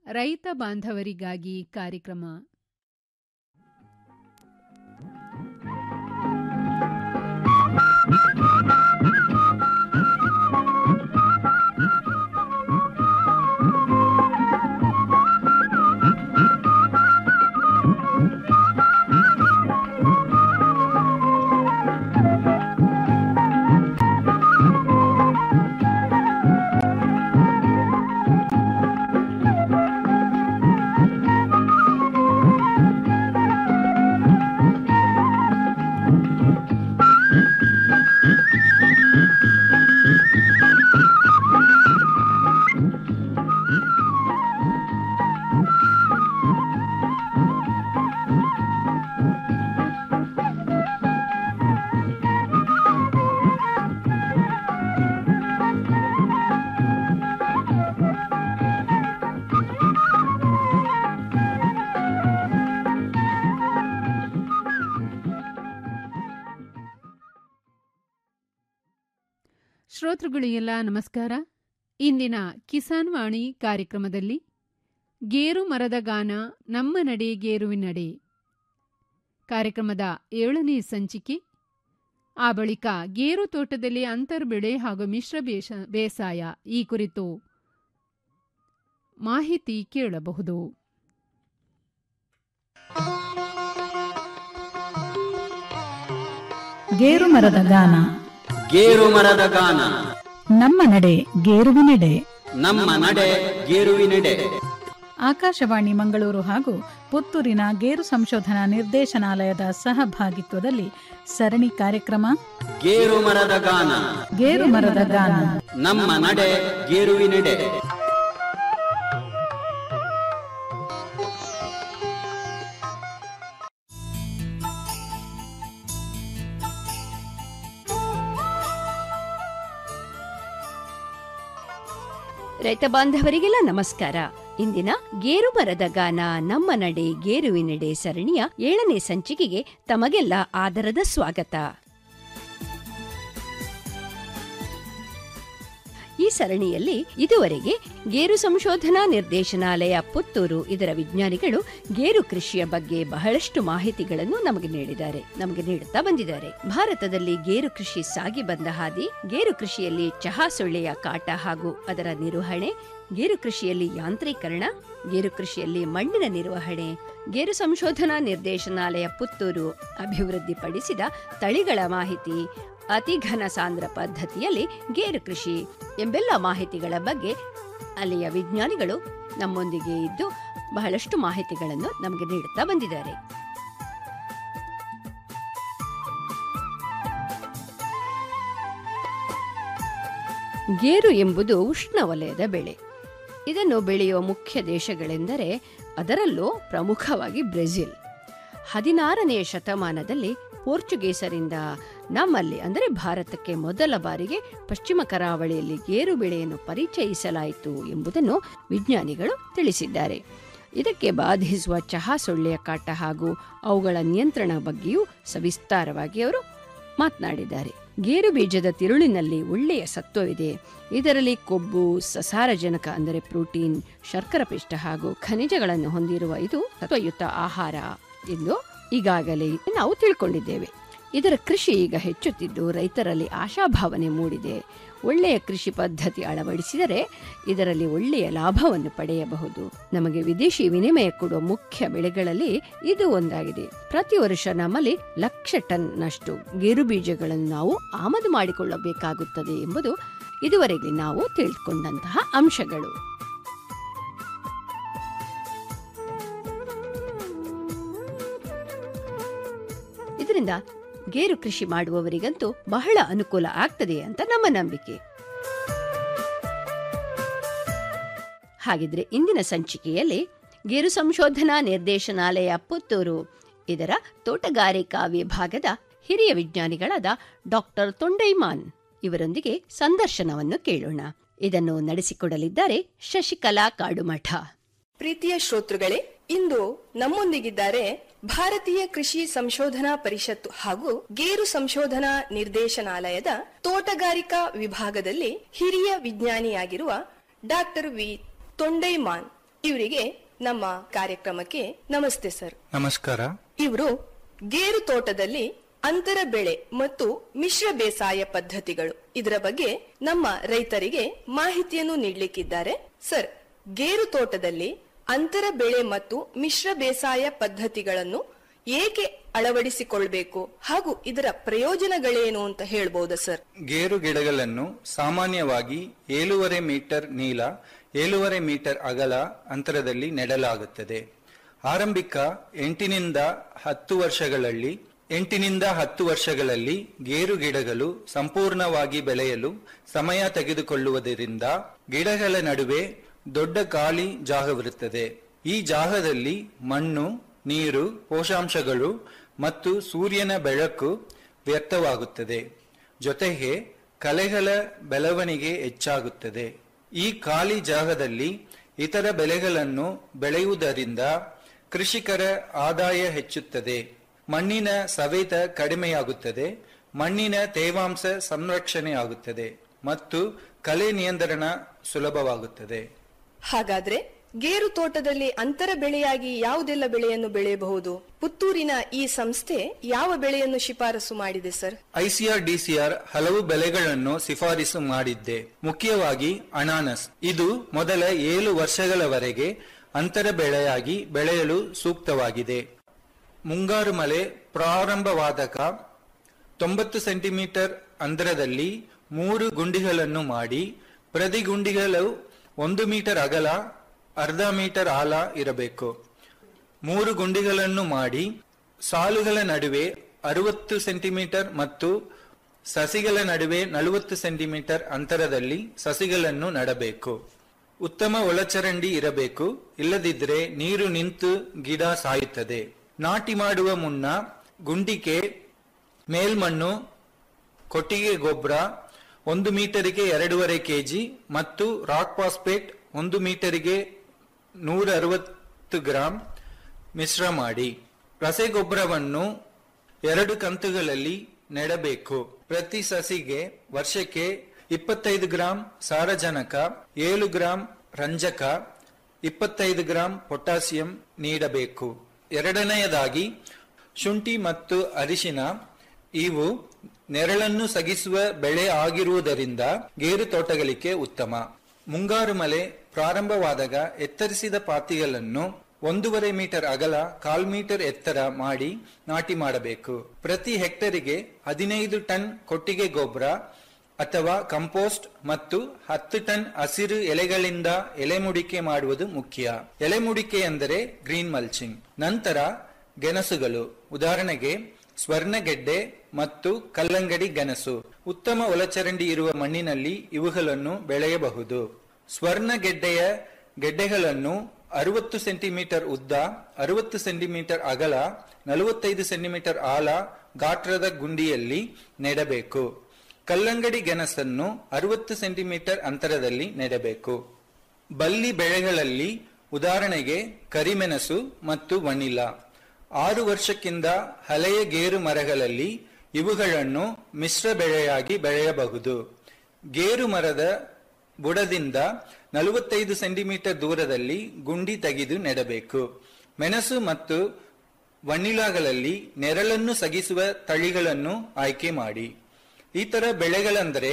ರೈತ ಬಾಂಧವರಿಗಾಗಿ ಕಾರ್ಯಕ್ರಮ ಶ್ರೋತೃಗಳಿಗೆಲ್ಲ ನಮಸ್ಕಾರ ಇಂದಿನ ಕಿಸಾನ್ ವಾಣಿ ಕಾರ್ಯಕ್ರಮದಲ್ಲಿ ಗೇರು ಮರದ ಗಾನ ನಮ್ಮ ನಡೆ ಗೇರುವಿನಡೆ ಕಾರ್ಯಕ್ರಮದ ಏಳನೇ ಸಂಚಿಕೆ ಆ ಬಳಿಕ ಗೇರು ತೋಟದಲ್ಲಿ ಅಂತರ್ಬೆಳೆ ಹಾಗೂ ಮಿಶ್ರ ಬೇಷ ಬೇಸಾಯ ಈ ಕುರಿತು ಮಾಹಿತಿ ಕೇಳಬಹುದು ಗೇರು ಮರದ ಗಾನ ಗೇರು ಮರದ ಗಾನ ನಮ್ಮ ನಡೆ ಗೇರುವಿನೆಡೆ ನಮ್ಮ ನಡೆ ಗೇರುವಿನೆಡೆ ಆಕಾಶವಾಣಿ ಮಂಗಳೂರು ಹಾಗೂ ಪುತ್ತೂರಿನ ಗೇರು ಸಂಶೋಧನಾ ನಿರ್ದೇಶನಾಲಯದ ಸಹಭಾಗಿತ್ವದಲ್ಲಿ ಸರಣಿ ಕಾರ್ಯಕ್ರಮ ಗೇರು ಮರದ ಗಾನ ಗೇರು ಮರದ ಗಾನ ನಮ್ಮ ನಡೆ ಗೇರುವಿನೆಡೆ ರೈತ ಬಾಂಧವರಿಗೆಲ್ಲ ನಮಸ್ಕಾರ ಇಂದಿನ ಗೇರು ಮರದ ಗಾನ ನಮ್ಮ ನಡೆ ಗೇರುವಿನೆಡೆ ಸರಣಿಯ ಏಳನೇ ಸಂಚಿಕೆಗೆ ತಮಗೆಲ್ಲ ಆದರದ ಸ್ವಾಗತ ಈ ಸರಣಿಯಲ್ಲಿ ಇದುವರೆಗೆ ಗೇರು ಸಂಶೋಧನಾ ನಿರ್ದೇಶನಾಲಯ ಪುತ್ತೂರು ಇದರ ವಿಜ್ಞಾನಿಗಳು ಗೇರು ಕೃಷಿಯ ಬಗ್ಗೆ ಬಹಳಷ್ಟು ಮಾಹಿತಿಗಳನ್ನು ನಮಗೆ ನೀಡಿದ್ದಾರೆ ನಮಗೆ ನೀಡುತ್ತಾ ಬಂದಿದ್ದಾರೆ ಭಾರತದಲ್ಲಿ ಗೇರು ಕೃಷಿ ಸಾಗಿ ಬಂದ ಹಾದಿ ಗೇರು ಕೃಷಿಯಲ್ಲಿ ಚಹಾ ಸೊಳ್ಳೆಯ ಕಾಟ ಹಾಗೂ ಅದರ ನಿರ್ವಹಣೆ ಗೇರು ಕೃಷಿಯಲ್ಲಿ ಯಾಂತ್ರೀಕರಣ ಗೇರು ಕೃಷಿಯಲ್ಲಿ ಮಣ್ಣಿನ ನಿರ್ವಹಣೆ ಗೇರು ಸಂಶೋಧನಾ ನಿರ್ದೇಶನಾಲಯ ಪುತ್ತೂರು ಅಭಿವೃದ್ಧಿಪಡಿಸಿದ ತಳಿಗಳ ಮಾಹಿತಿ ಅತಿ ಘನ ಸಾಂದ್ರ ಪದ್ಧತಿಯಲ್ಲಿ ಗೇರು ಕೃಷಿ ಎಂಬೆಲ್ಲ ಮಾಹಿತಿಗಳ ಬಗ್ಗೆ ಅಲ್ಲಿಯ ವಿಜ್ಞಾನಿಗಳು ನಮ್ಮೊಂದಿಗೆ ಇದ್ದು ಬಹಳಷ್ಟು ಮಾಹಿತಿಗಳನ್ನು ನಮಗೆ ನೀಡುತ್ತಾ ಬಂದಿದ್ದಾರೆ ಗೇರು ಎಂಬುದು ಉಷ್ಣವಲಯದ ಬೆಳೆ ಇದನ್ನು ಬೆಳೆಯುವ ಮುಖ್ಯ ದೇಶಗಳೆಂದರೆ ಅದರಲ್ಲೂ ಪ್ರಮುಖವಾಗಿ ಬ್ರೆಜಿಲ್ ಹದಿನಾರನೆಯ ಶತಮಾನದಲ್ಲಿ ಪೋರ್ಚುಗೀಸರಿಂದ ನಮ್ಮಲ್ಲಿ ಅಂದರೆ ಭಾರತಕ್ಕೆ ಮೊದಲ ಬಾರಿಗೆ ಪಶ್ಚಿಮ ಕರಾವಳಿಯಲ್ಲಿ ಗೇರು ಬೆಳೆಯನ್ನು ಪರಿಚಯಿಸಲಾಯಿತು ಎಂಬುದನ್ನು ವಿಜ್ಞಾನಿಗಳು ತಿಳಿಸಿದ್ದಾರೆ ಇದಕ್ಕೆ ಬಾಧಿಸುವ ಚಹಾ ಸೊಳ್ಳೆಯ ಕಾಟ ಹಾಗೂ ಅವುಗಳ ನಿಯಂತ್ರಣ ಬಗ್ಗೆಯೂ ಸವಿಸ್ತಾರವಾಗಿ ಅವರು ಮಾತನಾಡಿದ್ದಾರೆ ಗೇರು ಬೀಜದ ತಿರುಳಿನಲ್ಲಿ ಒಳ್ಳೆಯ ಸತ್ವವಿದೆ ಇದರಲ್ಲಿ ಕೊಬ್ಬು ಸಸಾರಜನಕ ಅಂದರೆ ಪ್ರೋಟೀನ್ ಶರ್ಕರ ಪಿಷ್ಟ ಹಾಗೂ ಖನಿಜಗಳನ್ನು ಹೊಂದಿರುವ ಇದು ಸತ್ವಯುತ ಆಹಾರ ಎಂದು ಈಗಾಗಲೇ ನಾವು ತಿಳ್ಕೊಂಡಿದ್ದೇವೆ ಇದರ ಕೃಷಿ ಈಗ ಹೆಚ್ಚುತ್ತಿದ್ದು ರೈತರಲ್ಲಿ ಆಶಾಭಾವನೆ ಮೂಡಿದೆ ಒಳ್ಳೆಯ ಕೃಷಿ ಪದ್ಧತಿ ಅಳವಡಿಸಿದರೆ ಇದರಲ್ಲಿ ಒಳ್ಳೆಯ ಲಾಭವನ್ನು ಪಡೆಯಬಹುದು ನಮಗೆ ವಿದೇಶಿ ವಿನಿಮಯ ಕೊಡುವ ಮುಖ್ಯ ಬೆಳೆಗಳಲ್ಲಿ ಇದು ಒಂದಾಗಿದೆ ಪ್ರತಿ ವರ್ಷ ನಮ್ಮಲ್ಲಿ ಲಕ್ಷ ಟನ್ನಷ್ಟು ಗೇರು ಬೀಜಗಳನ್ನು ನಾವು ಆಮದು ಮಾಡಿಕೊಳ್ಳಬೇಕಾಗುತ್ತದೆ ಎಂಬುದು ಇದುವರೆಗೆ ನಾವು ತಿಳಿದುಕೊಂಡಂತಹ ಅಂಶಗಳು ಇದರಿಂದ ಗೇರು ಕೃಷಿ ಮಾಡುವವರಿಗಂತೂ ಬಹಳ ಅನುಕೂಲ ಆಗ್ತದೆ ಅಂತ ನಮ್ಮ ನಂಬಿಕೆ ಹಾಗಿದ್ರೆ ಇಂದಿನ ಸಂಚಿಕೆಯಲ್ಲಿ ಗೇರು ಸಂಶೋಧನಾ ನಿರ್ದೇಶನಾಲಯ ಪುತ್ತೂರು ಇದರ ತೋಟಗಾರಿಕಾ ವಿಭಾಗದ ಹಿರಿಯ ವಿಜ್ಞಾನಿಗಳಾದ ಡಾಕ್ಟರ್ ತೊಂಡೈಮಾನ್ ಇವರೊಂದಿಗೆ ಸಂದರ್ಶನವನ್ನು ಕೇಳೋಣ ಇದನ್ನು ನಡೆಸಿಕೊಡಲಿದ್ದಾರೆ ಶಶಿಕಲಾ ಕಾಡುಮಠ ಪ್ರೀತಿಯ ಶ್ರೋತೃಗಳೇ ಇಂದು ನಮ್ಮೊಂದಿಗಿದ್ದಾರೆ ಭಾರತೀಯ ಕೃಷಿ ಸಂಶೋಧನಾ ಪರಿಷತ್ತು ಹಾಗೂ ಗೇರು ಸಂಶೋಧನಾ ನಿರ್ದೇಶನಾಲಯದ ತೋಟಗಾರಿಕಾ ವಿಭಾಗದಲ್ಲಿ ಹಿರಿಯ ವಿಜ್ಞಾನಿಯಾಗಿರುವ ಡಾಕ್ಟರ್ ವಿ ತೊಂಡೈಮಾನ್ ಇವರಿಗೆ ನಮ್ಮ ಕಾರ್ಯಕ್ರಮಕ್ಕೆ ನಮಸ್ತೆ ಸರ್ ನಮಸ್ಕಾರ ಇವರು ಗೇರು ತೋಟದಲ್ಲಿ ಅಂತರ ಬೆಳೆ ಮತ್ತು ಮಿಶ್ರ ಬೇಸಾಯ ಪದ್ಧತಿಗಳು ಇದರ ಬಗ್ಗೆ ನಮ್ಮ ರೈತರಿಗೆ ಮಾಹಿತಿಯನ್ನು ನೀಡಲಿಕ್ಕಿದ್ದಾರೆ ಸರ್ ಗೇರು ತೋಟದಲ್ಲಿ ಅಂತರ ಬೆಳೆ ಮತ್ತು ಮಿಶ್ರ ಬೇಸಾಯ ಪದ್ಧತಿಗಳನ್ನು ಏಕೆ ಅಳವಡಿಸಿಕೊಳ್ಬೇಕು ಹಾಗೂ ಇದರ ಪ್ರಯೋಜನಗಳೇನು ಅಂತ ಹೇಳ್ಬಹುದಾ ಸರ್ ಗೇರು ಗಿಡಗಳನ್ನು ಸಾಮಾನ್ಯವಾಗಿ ಏಳೂವರೆ ಮೀಟರ್ ನೀಳ ಏಳೂವರೆ ಮೀಟರ್ ಅಗಲ ಅಂತರದಲ್ಲಿ ನೆಡಲಾಗುತ್ತದೆ ಆರಂಭಿಕ ಎಂಟಿನಿಂದ ಹತ್ತು ವರ್ಷಗಳಲ್ಲಿ ಎಂಟಿನಿಂದ ಹತ್ತು ವರ್ಷಗಳಲ್ಲಿ ಗೇರು ಗಿಡಗಳು ಸಂಪೂರ್ಣವಾಗಿ ಬೆಳೆಯಲು ಸಮಯ ತೆಗೆದುಕೊಳ್ಳುವುದರಿಂದ ಗಿಡಗಳ ನಡುವೆ ದೊಡ್ಡ ಖಾಲಿ ಜಾಗವಿರುತ್ತದೆ ಈ ಜಾಗದಲ್ಲಿ ಮಣ್ಣು ನೀರು ಪೋಷಾಂಶಗಳು ಮತ್ತು ಸೂರ್ಯನ ಬೆಳಕು ವ್ಯರ್ಥವಾಗುತ್ತದೆ ಜೊತೆಗೆ ಕಲೆಗಳ ಬೆಳವಣಿಗೆ ಹೆಚ್ಚಾಗುತ್ತದೆ ಈ ಖಾಲಿ ಜಾಗದಲ್ಲಿ ಇತರ ಬೆಳೆಗಳನ್ನು ಬೆಳೆಯುವುದರಿಂದ ಕೃಷಿಕರ ಆದಾಯ ಹೆಚ್ಚುತ್ತದೆ ಮಣ್ಣಿನ ಸವೆತ ಕಡಿಮೆಯಾಗುತ್ತದೆ ಮಣ್ಣಿನ ತೇವಾಂಶ ಸಂರಕ್ಷಣೆಯಾಗುತ್ತದೆ ಮತ್ತು ಕಲೆ ನಿಯಂತ್ರಣ ಸುಲಭವಾಗುತ್ತದೆ ಹಾಗಾದ್ರೆ ಗೇರು ತೋಟದಲ್ಲಿ ಅಂತರ ಬೆಳೆಯಾಗಿ ಯಾವುದೆಲ್ಲ ಬೆಳೆಯನ್ನು ಬೆಳೆಯಬಹುದು ಪುತ್ತೂರಿನ ಈ ಸಂಸ್ಥೆ ಯಾವ ಬೆಳೆಯನ್ನು ಶಿಫಾರಸು ಮಾಡಿದೆ ಸರ್ ಐಸಿಆರ್ ಡಿಸಿಆರ್ ಹಲವು ಬೆಳೆಗಳನ್ನು ಶಿಫಾರಸು ಮಾಡಿದ್ದೆ ಮುಖ್ಯವಾಗಿ ಅನಾನಸ್ ಇದು ಮೊದಲ ಏಳು ವರ್ಷಗಳವರೆಗೆ ಅಂತರ ಬೆಳೆಯಾಗಿ ಬೆಳೆಯಲು ಸೂಕ್ತವಾಗಿದೆ ಮುಂಗಾರು ಮಳೆ ಪ್ರಾರಂಭವಾದಾಗ ತೊಂಬತ್ತು ಸೆಂಟಿಮೀಟರ್ ಅಂತರದಲ್ಲಿ ಮೂರು ಗುಂಡಿಗಳನ್ನು ಮಾಡಿ ಪ್ರತಿ ಗುಂಡಿಗಳು ಒಂದು ಮೀಟರ್ ಅಗಲ ಅರ್ಧ ಮೀಟರ್ ಆಳ ಇರಬೇಕು ಮೂರು ಗುಂಡಿಗಳನ್ನು ಮಾಡಿ ಸಾಲುಗಳ ನಡುವೆ ಅರವತ್ತು ಸೆಂಟಿಮೀಟರ್ ಮತ್ತು ಸಸಿಗಳ ನಡುವೆ ನಲವತ್ತು ಸೆಂಟಿಮೀಟರ್ ಅಂತರದಲ್ಲಿ ಸಸಿಗಳನ್ನು ನಡಬೇಕು ಉತ್ತಮ ಒಳಚರಂಡಿ ಇರಬೇಕು ಇಲ್ಲದಿದ್ದರೆ ನೀರು ನಿಂತು ಗಿಡ ಸಾಯುತ್ತದೆ ನಾಟಿ ಮಾಡುವ ಮುನ್ನ ಗುಂಡಿಗೆ ಮೇಲ್ಮಣ್ಣು ಕೊಟ್ಟಿಗೆ ಗೊಬ್ಬರ ಒಂದು ಮೀಟರಿಗೆ ಎರಡೂವರೆ ಕೆಜಿ ಮತ್ತು ರಾಕ್ ಫಾಸ್ಫೇಟ್ ಒಂದು ಮೀಟರಿಗೆ ನೂರ ಅರವತ್ತು ಗ್ರಾಂ ಮಿಶ್ರ ಮಾಡಿ ರಸಗೊಬ್ಬರವನ್ನು ಎರಡು ಕಂತುಗಳಲ್ಲಿ ನೆಡಬೇಕು ಪ್ರತಿ ಸಸಿಗೆ ವರ್ಷಕ್ಕೆ ಇಪ್ಪತ್ತೈದು ಗ್ರಾಂ ಸಾರಜನಕ ಏಳು ಗ್ರಾಂ ರಂಜಕ ಇಪ್ಪತ್ತೈದು ಗ್ರಾಂ ಪೊಟ್ಯಾಸಿಯಂ ನೀಡಬೇಕು ಎರಡನೆಯದಾಗಿ ಶುಂಠಿ ಮತ್ತು ಅರಿಶಿನ ಇವು ನೆರಳನ್ನು ಸಗಿಸುವ ಬೆಳೆ ಆಗಿರುವುದರಿಂದ ಗೇರು ತೋಟಗಳಿಗೆ ಉತ್ತಮ ಮುಂಗಾರು ಮಳೆ ಪ್ರಾರಂಭವಾದಾಗ ಎತ್ತರಿಸಿದ ಪಾತಿಗಳನ್ನು ಒಂದೂವರೆ ಮೀಟರ್ ಅಗಲ ಕಾಲ್ ಮೀಟರ್ ಎತ್ತರ ಮಾಡಿ ನಾಟಿ ಮಾಡಬೇಕು ಪ್ರತಿ ಹೆಕ್ಟರಿಗೆ ಹದಿನೈದು ಟನ್ ಕೊಟ್ಟಿಗೆ ಗೊಬ್ಬರ ಅಥವಾ ಕಂಪೋಸ್ಟ್ ಮತ್ತು ಹತ್ತು ಟನ್ ಹಸಿರು ಎಲೆಗಳಿಂದ ಎಲೆಮುಡಿಕೆ ಮಾಡುವುದು ಮುಖ್ಯ ಎಲೆಮುಡಿಕೆ ಎಂದರೆ ಗ್ರೀನ್ ಮಲ್ಚಿಂಗ್ ನಂತರ ಗೆಣಸುಗಳು ಉದಾಹರಣೆಗೆ ಸ್ವರ್ಣಗೆಡ್ಡೆ ಮತ್ತು ಕಲ್ಲಂಗಡಿ ಗೆಣಸು ಉತ್ತಮ ಒಳಚರಂಡಿ ಇರುವ ಮಣ್ಣಿನಲ್ಲಿ ಇವುಗಳನ್ನು ಬೆಳೆಯಬಹುದು ಸ್ವರ್ಣಗೆಡ್ಡೆಯ ಗೆಡ್ಡೆಗಳನ್ನು ಅರವತ್ತು ಸೆಂಟಿಮೀಟರ್ ಉದ್ದ ಅರವತ್ತು ಸೆಂಟಿಮೀಟರ್ ಅಗಲ ನಲವತ್ತೈದು ಸೆಂಟಿಮೀಟರ್ ಆಳ ಗಾತ್ರದ ಗುಂಡಿಯಲ್ಲಿ ನೆಡಬೇಕು ಕಲ್ಲಂಗಡಿ ಗೆಣಸನ್ನು ಅರವತ್ತು ಸೆಂಟಿಮೀಟರ್ ಅಂತರದಲ್ಲಿ ನೆಡಬೇಕು ಬಲ್ಲಿ ಬೆಳೆಗಳಲ್ಲಿ ಉದಾಹರಣೆಗೆ ಕರಿಮೆಣಸು ಮತ್ತು ವನಿಲಾ ಆರು ವರ್ಷಕ್ಕಿಂತ ಹಳೆಯ ಗೇರು ಮರಗಳಲ್ಲಿ ಇವುಗಳನ್ನು ಮಿಶ್ರ ಬೆಳೆಯಾಗಿ ಬೆಳೆಯಬಹುದು ಗೇರು ಮರದ ಬುಡದಿಂದ ನಲವತ್ತೈದು ಸೆಂಟಿಮೀಟರ್ ದೂರದಲ್ಲಿ ಗುಂಡಿ ತೆಗೆದು ನೆಡಬೇಕು ಮೆಣಸು ಮತ್ತು ವನಿಲಾಗಳಲ್ಲಿ ನೆರಳನ್ನು ಸಗಿಸುವ ತಳಿಗಳನ್ನು ಆಯ್ಕೆ ಮಾಡಿ ಇತರ ಬೆಳೆಗಳೆಂದರೆ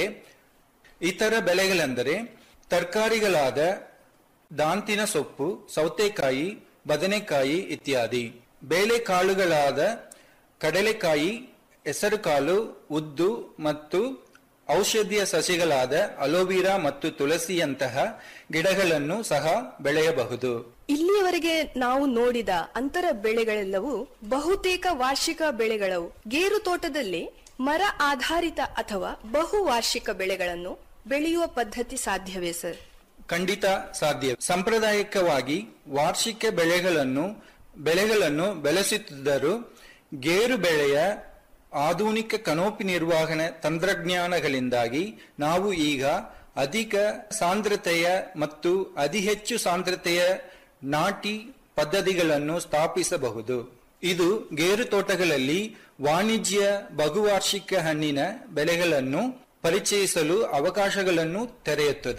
ಇತರ ಬೆಳೆಗಳೆಂದರೆ ತರಕಾರಿಗಳಾದ ದಾಂತಿನ ಸೊಪ್ಪು ಸೌತೆಕಾಯಿ ಬದನೆಕಾಯಿ ಇತ್ಯಾದಿ ಬೇಳೆಕಾಳುಗಳಾದ ಕಡಲೆಕಾಯಿ ಹೆಸರುಕಾಳು ಉದ್ದು ಮತ್ತು ಔಷಧೀಯ ಸಸಿಗಳಾದ ಅಲೋವಿರಾ ಮತ್ತು ತುಳಸಿಯಂತಹ ಗಿಡಗಳನ್ನು ಸಹ ಬೆಳೆಯಬಹುದು ಇಲ್ಲಿಯವರೆಗೆ ನಾವು ನೋಡಿದ ಅಂತರ ಬೆಳೆಗಳೆಲ್ಲವೂ ಬಹುತೇಕ ವಾರ್ಷಿಕ ಬೆಳೆಗಳವು ಗೇರು ತೋಟದಲ್ಲಿ ಮರ ಆಧಾರಿತ ಅಥವಾ ಬಹುವಾರ್ಷಿಕ ಬೆಳೆಗಳನ್ನು ಬೆಳೆಯುವ ಪದ್ಧತಿ ಸಾಧ್ಯವೇ ಸರ್ ಖಂಡಿತ ಸಾಧ್ಯ ಸಾಂಪ್ರದಾಯಿಕವಾಗಿ ವಾರ್ಷಿಕ ಬೆಳೆಗಳನ್ನು ಬೆಳೆಗಳನ್ನು ಬೆಳೆಸುತ್ತಿದ್ದರೂ ಗೇರು ಬೆಳೆಯ ಆಧುನಿಕ ಕನೋಪಿ ನಿರ್ವಹಣೆ ತಂತ್ರಜ್ಞಾನಗಳಿಂದಾಗಿ ನಾವು ಈಗ ಅಧಿಕ ಸಾಂದ್ರತೆಯ ಮತ್ತು ಅತಿ ಹೆಚ್ಚು ಸಾಂದ್ರತೆಯ ನಾಟಿ ಪದ್ಧತಿಗಳನ್ನು ಸ್ಥಾಪಿಸಬಹುದು ಇದು ಗೇರು ತೋಟಗಳಲ್ಲಿ ವಾಣಿಜ್ಯ ಬಹುವಾರ್ಷಿಕ ಹಣ್ಣಿನ ಬೆಳೆಗಳನ್ನು ಪರಿಚಯಿಸಲು ಅವಕಾಶಗಳನ್ನು ತೆರೆಯುತ್ತದೆ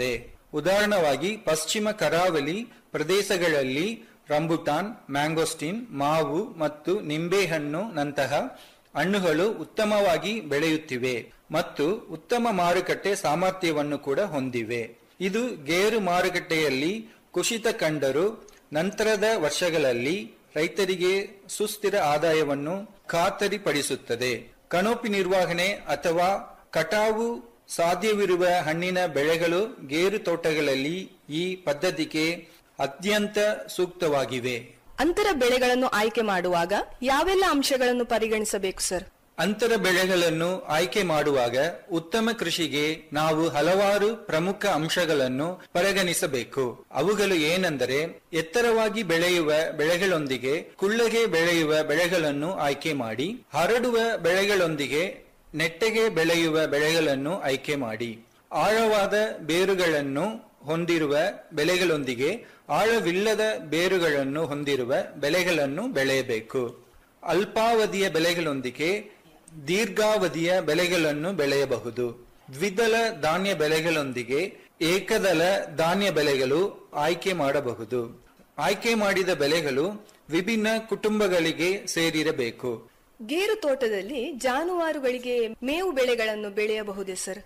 ಉದಾಹರಣವಾಗಿ ಪಶ್ಚಿಮ ಕರಾವಳಿ ಪ್ರದೇಶಗಳಲ್ಲಿ ರಂಬುಟಾನ್ ಮ್ಯಾಂಗೋಸ್ಟಿನ್ ಮಾವು ಮತ್ತು ನಿಂಬೆಹಣ್ಣು ನಂತಹ ಹಣ್ಣುಗಳು ಉತ್ತಮವಾಗಿ ಬೆಳೆಯುತ್ತಿವೆ ಮತ್ತು ಉತ್ತಮ ಮಾರುಕಟ್ಟೆ ಸಾಮರ್ಥ್ಯವನ್ನು ಕೂಡ ಹೊಂದಿವೆ ಇದು ಗೇರು ಮಾರುಕಟ್ಟೆಯಲ್ಲಿ ಕುಸಿತ ಕಂಡರೂ ನಂತರದ ವರ್ಷಗಳಲ್ಲಿ ರೈತರಿಗೆ ಸುಸ್ಥಿರ ಆದಾಯವನ್ನು ಖಾತರಿಪಡಿಸುತ್ತದೆ ಕಣೋಪಿ ನಿರ್ವಹಣೆ ಅಥವಾ ಕಟಾವು ಸಾಧ್ಯವಿರುವ ಹಣ್ಣಿನ ಬೆಳೆಗಳು ಗೇರು ತೋಟಗಳಲ್ಲಿ ಈ ಪದ್ಧತಿಗೆ ಅತ್ಯಂತ ಸೂಕ್ತವಾಗಿವೆ ಅಂತರ ಬೆಳೆಗಳನ್ನು ಆಯ್ಕೆ ಮಾಡುವಾಗ ಯಾವೆಲ್ಲ ಅಂಶಗಳನ್ನು ಪರಿಗಣಿಸಬೇಕು ಸರ್ ಅಂತರ ಬೆಳೆಗಳನ್ನು ಆಯ್ಕೆ ಮಾಡುವಾಗ ಉತ್ತಮ ಕೃಷಿಗೆ ನಾವು ಹಲವಾರು ಪ್ರಮುಖ ಅಂಶಗಳನ್ನು ಪರಿಗಣಿಸಬೇಕು ಅವುಗಳು ಏನೆಂದರೆ ಎತ್ತರವಾಗಿ ಬೆಳೆಯುವ ಬೆಳೆಗಳೊಂದಿಗೆ ಕುಳ್ಳಗೆ ಬೆಳೆಯುವ ಬೆಳೆಗಳನ್ನು ಆಯ್ಕೆ ಮಾಡಿ ಹರಡುವ ಬೆಳೆಗಳೊಂದಿಗೆ ನೆಟ್ಟಗೆ ಬೆಳೆಯುವ ಬೆಳೆಗಳನ್ನು ಆಯ್ಕೆ ಮಾಡಿ ಆಳವಾದ ಬೇರುಗಳನ್ನು ಹೊಂದಿರುವ ಬೆಳೆಗಳೊಂದಿಗೆ ಆಳವಿಲ್ಲದ ಬೇರುಗಳನ್ನು ಹೊಂದಿರುವ ಬೆಳೆಗಳನ್ನು ಬೆಳೆಯಬೇಕು ಅಲ್ಪಾವಧಿಯ ಬೆಳೆಗಳೊಂದಿಗೆ ದೀರ್ಘಾವಧಿಯ ಬೆಳೆಗಳನ್ನು ಬೆಳೆಯಬಹುದು ದ್ವಿದಳ ಧಾನ್ಯ ಬೆಳೆಗಳೊಂದಿಗೆ ಏಕದಳ ಧಾನ್ಯ ಬೆಳೆಗಳು ಆಯ್ಕೆ ಮಾಡಬಹುದು ಆಯ್ಕೆ ಮಾಡಿದ ಬೆಳೆಗಳು ವಿಭಿನ್ನ ಕುಟುಂಬಗಳಿಗೆ ಸೇರಿರಬೇಕು ಗೇರು ತೋಟದಲ್ಲಿ ಜಾನುವಾರುಗಳಿಗೆ ಮೇವು ಬೆಳೆಗಳನ್ನು ಬೆಳೆಯಬಹುದೇ ಸರ್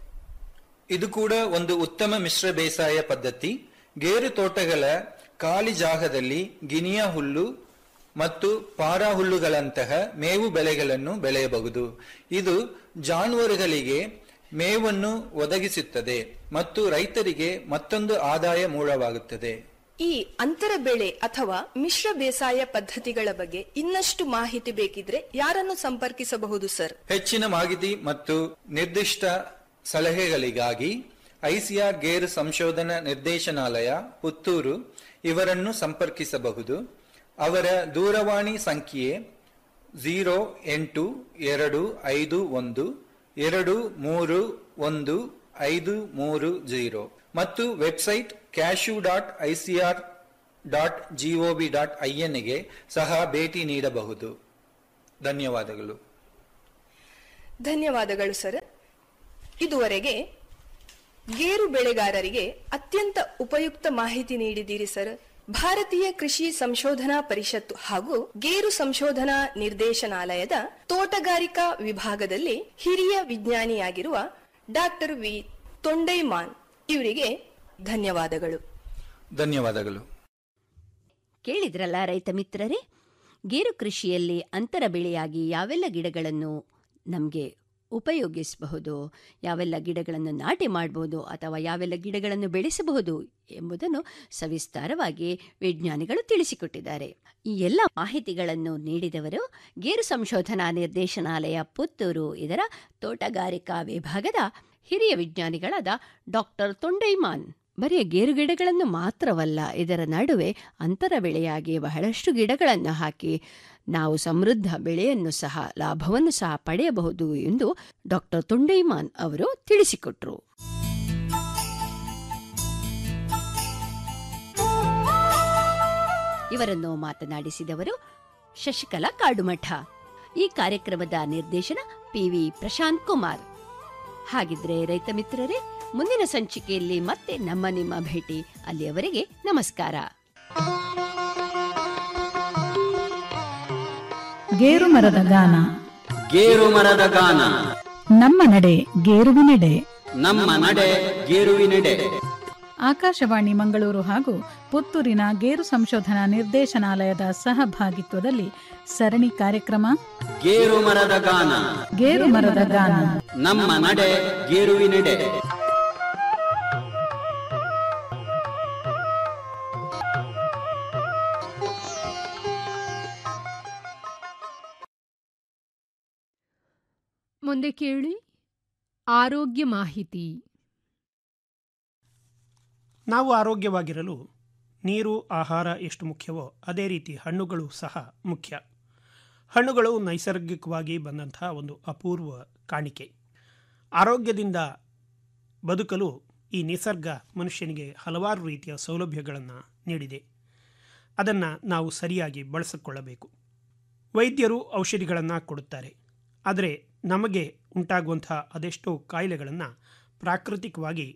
ಇದು ಕೂಡ ಒಂದು ಉತ್ತಮ ಮಿಶ್ರ ಬೇಸಾಯ ಪದ್ಧತಿ ಗೇರು ತೋಟಗಳ ಖಾಲಿ ಜಾಗದಲ್ಲಿ ಗಿನಿಯ ಹುಲ್ಲು ಮತ್ತು ಪಾರಾ ಹುಲ್ಲುಗಳಂತಹ ಮೇವು ಬೆಳೆಗಳನ್ನು ಬೆಳೆಯಬಹುದು ಇದು ಜಾನುವಾರುಗಳಿಗೆ ಮೇವನ್ನು ಒದಗಿಸುತ್ತದೆ ಮತ್ತು ರೈತರಿಗೆ ಮತ್ತೊಂದು ಆದಾಯ ಮೂಲವಾಗುತ್ತದೆ ಈ ಅಂತರ ಬೆಳೆ ಅಥವಾ ಮಿಶ್ರ ಬೇಸಾಯ ಪದ್ಧತಿಗಳ ಬಗ್ಗೆ ಇನ್ನಷ್ಟು ಮಾಹಿತಿ ಬೇಕಿದ್ರೆ ಯಾರನ್ನು ಸಂಪರ್ಕಿಸಬಹುದು ಸರ್ ಹೆಚ್ಚಿನ ಮಾಹಿತಿ ಮತ್ತು ನಿರ್ದಿಷ್ಟ ಸಲಹೆಗಳಿಗಾಗಿ ಐಸಿಆರ್ ಗೇರು ಸಂಶೋಧನಾ ನಿರ್ದೇಶನಾಲಯ ಪುತ್ತೂರು ಇವರನ್ನು ಸಂಪರ್ಕಿಸಬಹುದು ಅವರ ದೂರವಾಣಿ ಸಂಖ್ಯೆ ಝೀರೋ ಎಂಟು ಎರಡು ಐದು ಒಂದು ಎರಡು ಮೂರು ಒಂದು ಐದು ಮೂರು ಜೀರೋ ಮತ್ತು website cashew dot ICAR dot G O V dot ಐಎನ್ಗೆ ಸಹ ಭೇಟಿ ನೀಡಬಹುದು ಧನ್ಯವಾದಗಳು ಧನ್ಯವಾದಗಳು ಸರ್ ಇದುವರೆಗೆ ಗೇರು ಬೆಳೆಗಾರರಿಗೆ ಅತ್ಯಂತ ಉಪಯುಕ್ತ ಮಾಹಿತಿ ನೀಡಿದ್ದೀರಿ ಸರ್ ಭಾರತೀಯ ಕೃಷಿ ಸಂಶೋಧನಾ ಪರಿಷತ್ತು ಹಾಗೂ ಗೇರು ಸಂಶೋಧನಾ ನಿರ್ದೇಶನಾಲಯದ ತೋಟಗಾರಿಕಾ ವಿಭಾಗದಲ್ಲಿ ಹಿರಿಯ ವಿಜ್ಞಾನಿಯಾಗಿರುವ ಡಾಕ್ಟರ್ ವಿ ತೊಂಡೈಮಾನ್ ಇವರಿಗೆ ಧನ್ಯವಾದಗಳು ಧನ್ಯವಾದಗಳು ಕೇಳಿದ್ರಲ್ಲ ರೈತ ಮಿತ್ರರೇ ಗೇರು ಕೃಷಿಯಲ್ಲಿ ಅಂತರ ಬೆಳೆಯಾಗಿ ಯಾವೆಲ್ಲ ಗಿಡಗಳನ್ನು ನಮಗೆ ಉಪಯೋಗಿಸಬಹುದು ಯಾವೆಲ್ಲ ಗಿಡಗಳನ್ನು ನಾಟಿ ಮಾಡಬಹುದು ಅಥವಾ ಯಾವೆಲ್ಲ ಗಿಡಗಳನ್ನು ಬೆಳೆಸಬಹುದು ಎಂಬುದನ್ನು ಸವಿಸ್ತಾರವಾಗಿ ವಿಜ್ಞಾನಿಗಳು ತಿಳಿಸಿಕೊಟ್ಟಿದ್ದಾರೆ ಈ ಎಲ್ಲ ಮಾಹಿತಿಗಳನ್ನು ನೀಡಿದವರು ಗೇರು ಸಂಶೋಧನಾ ನಿರ್ದೇಶನಾಲಯ ಪುತ್ತೂರು ಇದರ ತೋಟಗಾರಿಕಾ ವಿಭಾಗದ ಹಿರಿಯ ವಿಜ್ಞಾನಿಗಳಾದ ಡಾಕ್ಟರ್ ತೊಂಡೈಮಾನ್ ಬರೀ ಗೇರು ಗಿಡಗಳನ್ನು ಮಾತ್ರವಲ್ಲ ಇದರ ನಡುವೆ ಅಂತರ ಬೆಳೆಯಾಗಿ ಬಹಳಷ್ಟು ಗಿಡಗಳನ್ನು ಹಾಕಿ ನಾವು ಸಮೃದ್ಧ ಬೆಳೆಯನ್ನು ಸಹ ಲಾಭವನ್ನು ಸಹ ಪಡೆಯಬಹುದು ಎಂದು ಡಾಕ್ಟರ್ ತೊಂಡೈಮಾನ್ ಅವರು ತಿಳಿಸಿಕೊಟ್ರು ಇವರನ್ನು ಮಾತನಾಡಿಸಿದವರು ಶಶಿಕಲಾ ಕಾಡುಮಠ ಈ ಕಾರ್ಯಕ್ರಮದ ನಿರ್ದೇಶನ ಪಿವಿ ಪ್ರಶಾಂತ್ ಕುಮಾರ್ ಹಾಗಿದ್ರೆ ರೈತ ಮಿತ್ರರೇ ಮುಂದಿನ ಸಂಚಿಕೆಯಲ್ಲಿ ಮತ್ತೆ ನಮ್ಮ ನಿಮ್ಮ ಭೇಟಿ ಅಲ್ಲಿಯವರೆಗೆ ನಮಸ್ಕಾರ ಗೇರು ಮರದ ಗಾನ ಗೇರು ಮರದ ಗಾನ ನಮ್ಮ ನಡೆ ಗೇರುವಿನೆಡೆ ನಮ್ಮ ನಡೆ ಗೇರುವಿನೆಡೆ ಆಕಾಶವಾಣಿ ಮಂಗಳೂರು ಹಾಗೂ ಪುತ್ತೂರಿನ ಗೇರು ಸಂಶೋಧನಾ ನಿರ್ದೇಶನಾಲಯದ ಸಹಭಾಗಿತ್ವದಲ್ಲಿ ಸರಣಿ ಕಾರ್ಯಕ್ರಮ ಗೇರು ಮರದ ಗಾನ ಗೇರು ಮರದ ಗಾನ ನಮ್ಮ ನಡೆ ಗೇರುವಿನೆಡೆ ಮುಂದೆ ಕೇಳಿ ಆರೋಗ್ಯ ಮಾಹಿತಿ ನಾವು ಆರೋಗ್ಯವಾಗಿರಲು ನೀರು ಆಹಾರ ಎಷ್ಟು ಮುಖ್ಯವೋ ಅದೇ ರೀತಿ ಹಣ್ಣುಗಳು ಸಹ ಮುಖ್ಯ ಹಣ್ಣುಗಳು ನೈಸರ್ಗಿಕವಾಗಿ ಬಂದಂತಹ ಒಂದು ಅಪೂರ್ವ ಕಾಣಿಕೆ ಆರೋಗ್ಯದಿಂದ ಬದುಕಲು ಈ ನಿಸರ್ಗ ಮನುಷ್ಯನಿಗೆ ಹಲವಾರು ರೀತಿಯ ಸೌಲಭ್ಯಗಳನ್ನು ನೀಡಿದೆ ಅದನ್ನು ನಾವು ಸರಿಯಾಗಿ ಬಳಸಿಕೊಳ್ಳಬೇಕು ವೈದ್ಯರು ಔಷಧಿಗಳನ್ನು ಕೊಡುತ್ತಾರೆ ಆದರೆ ನಮಗೆ ಉಂಟಾಗುವಂತಹ ಅದೆಷ್ಟೋ ಕಾಯಿಲೆಗಳನ್ನು ಪ್ರಾಕೃತಿಕವಾಗಿ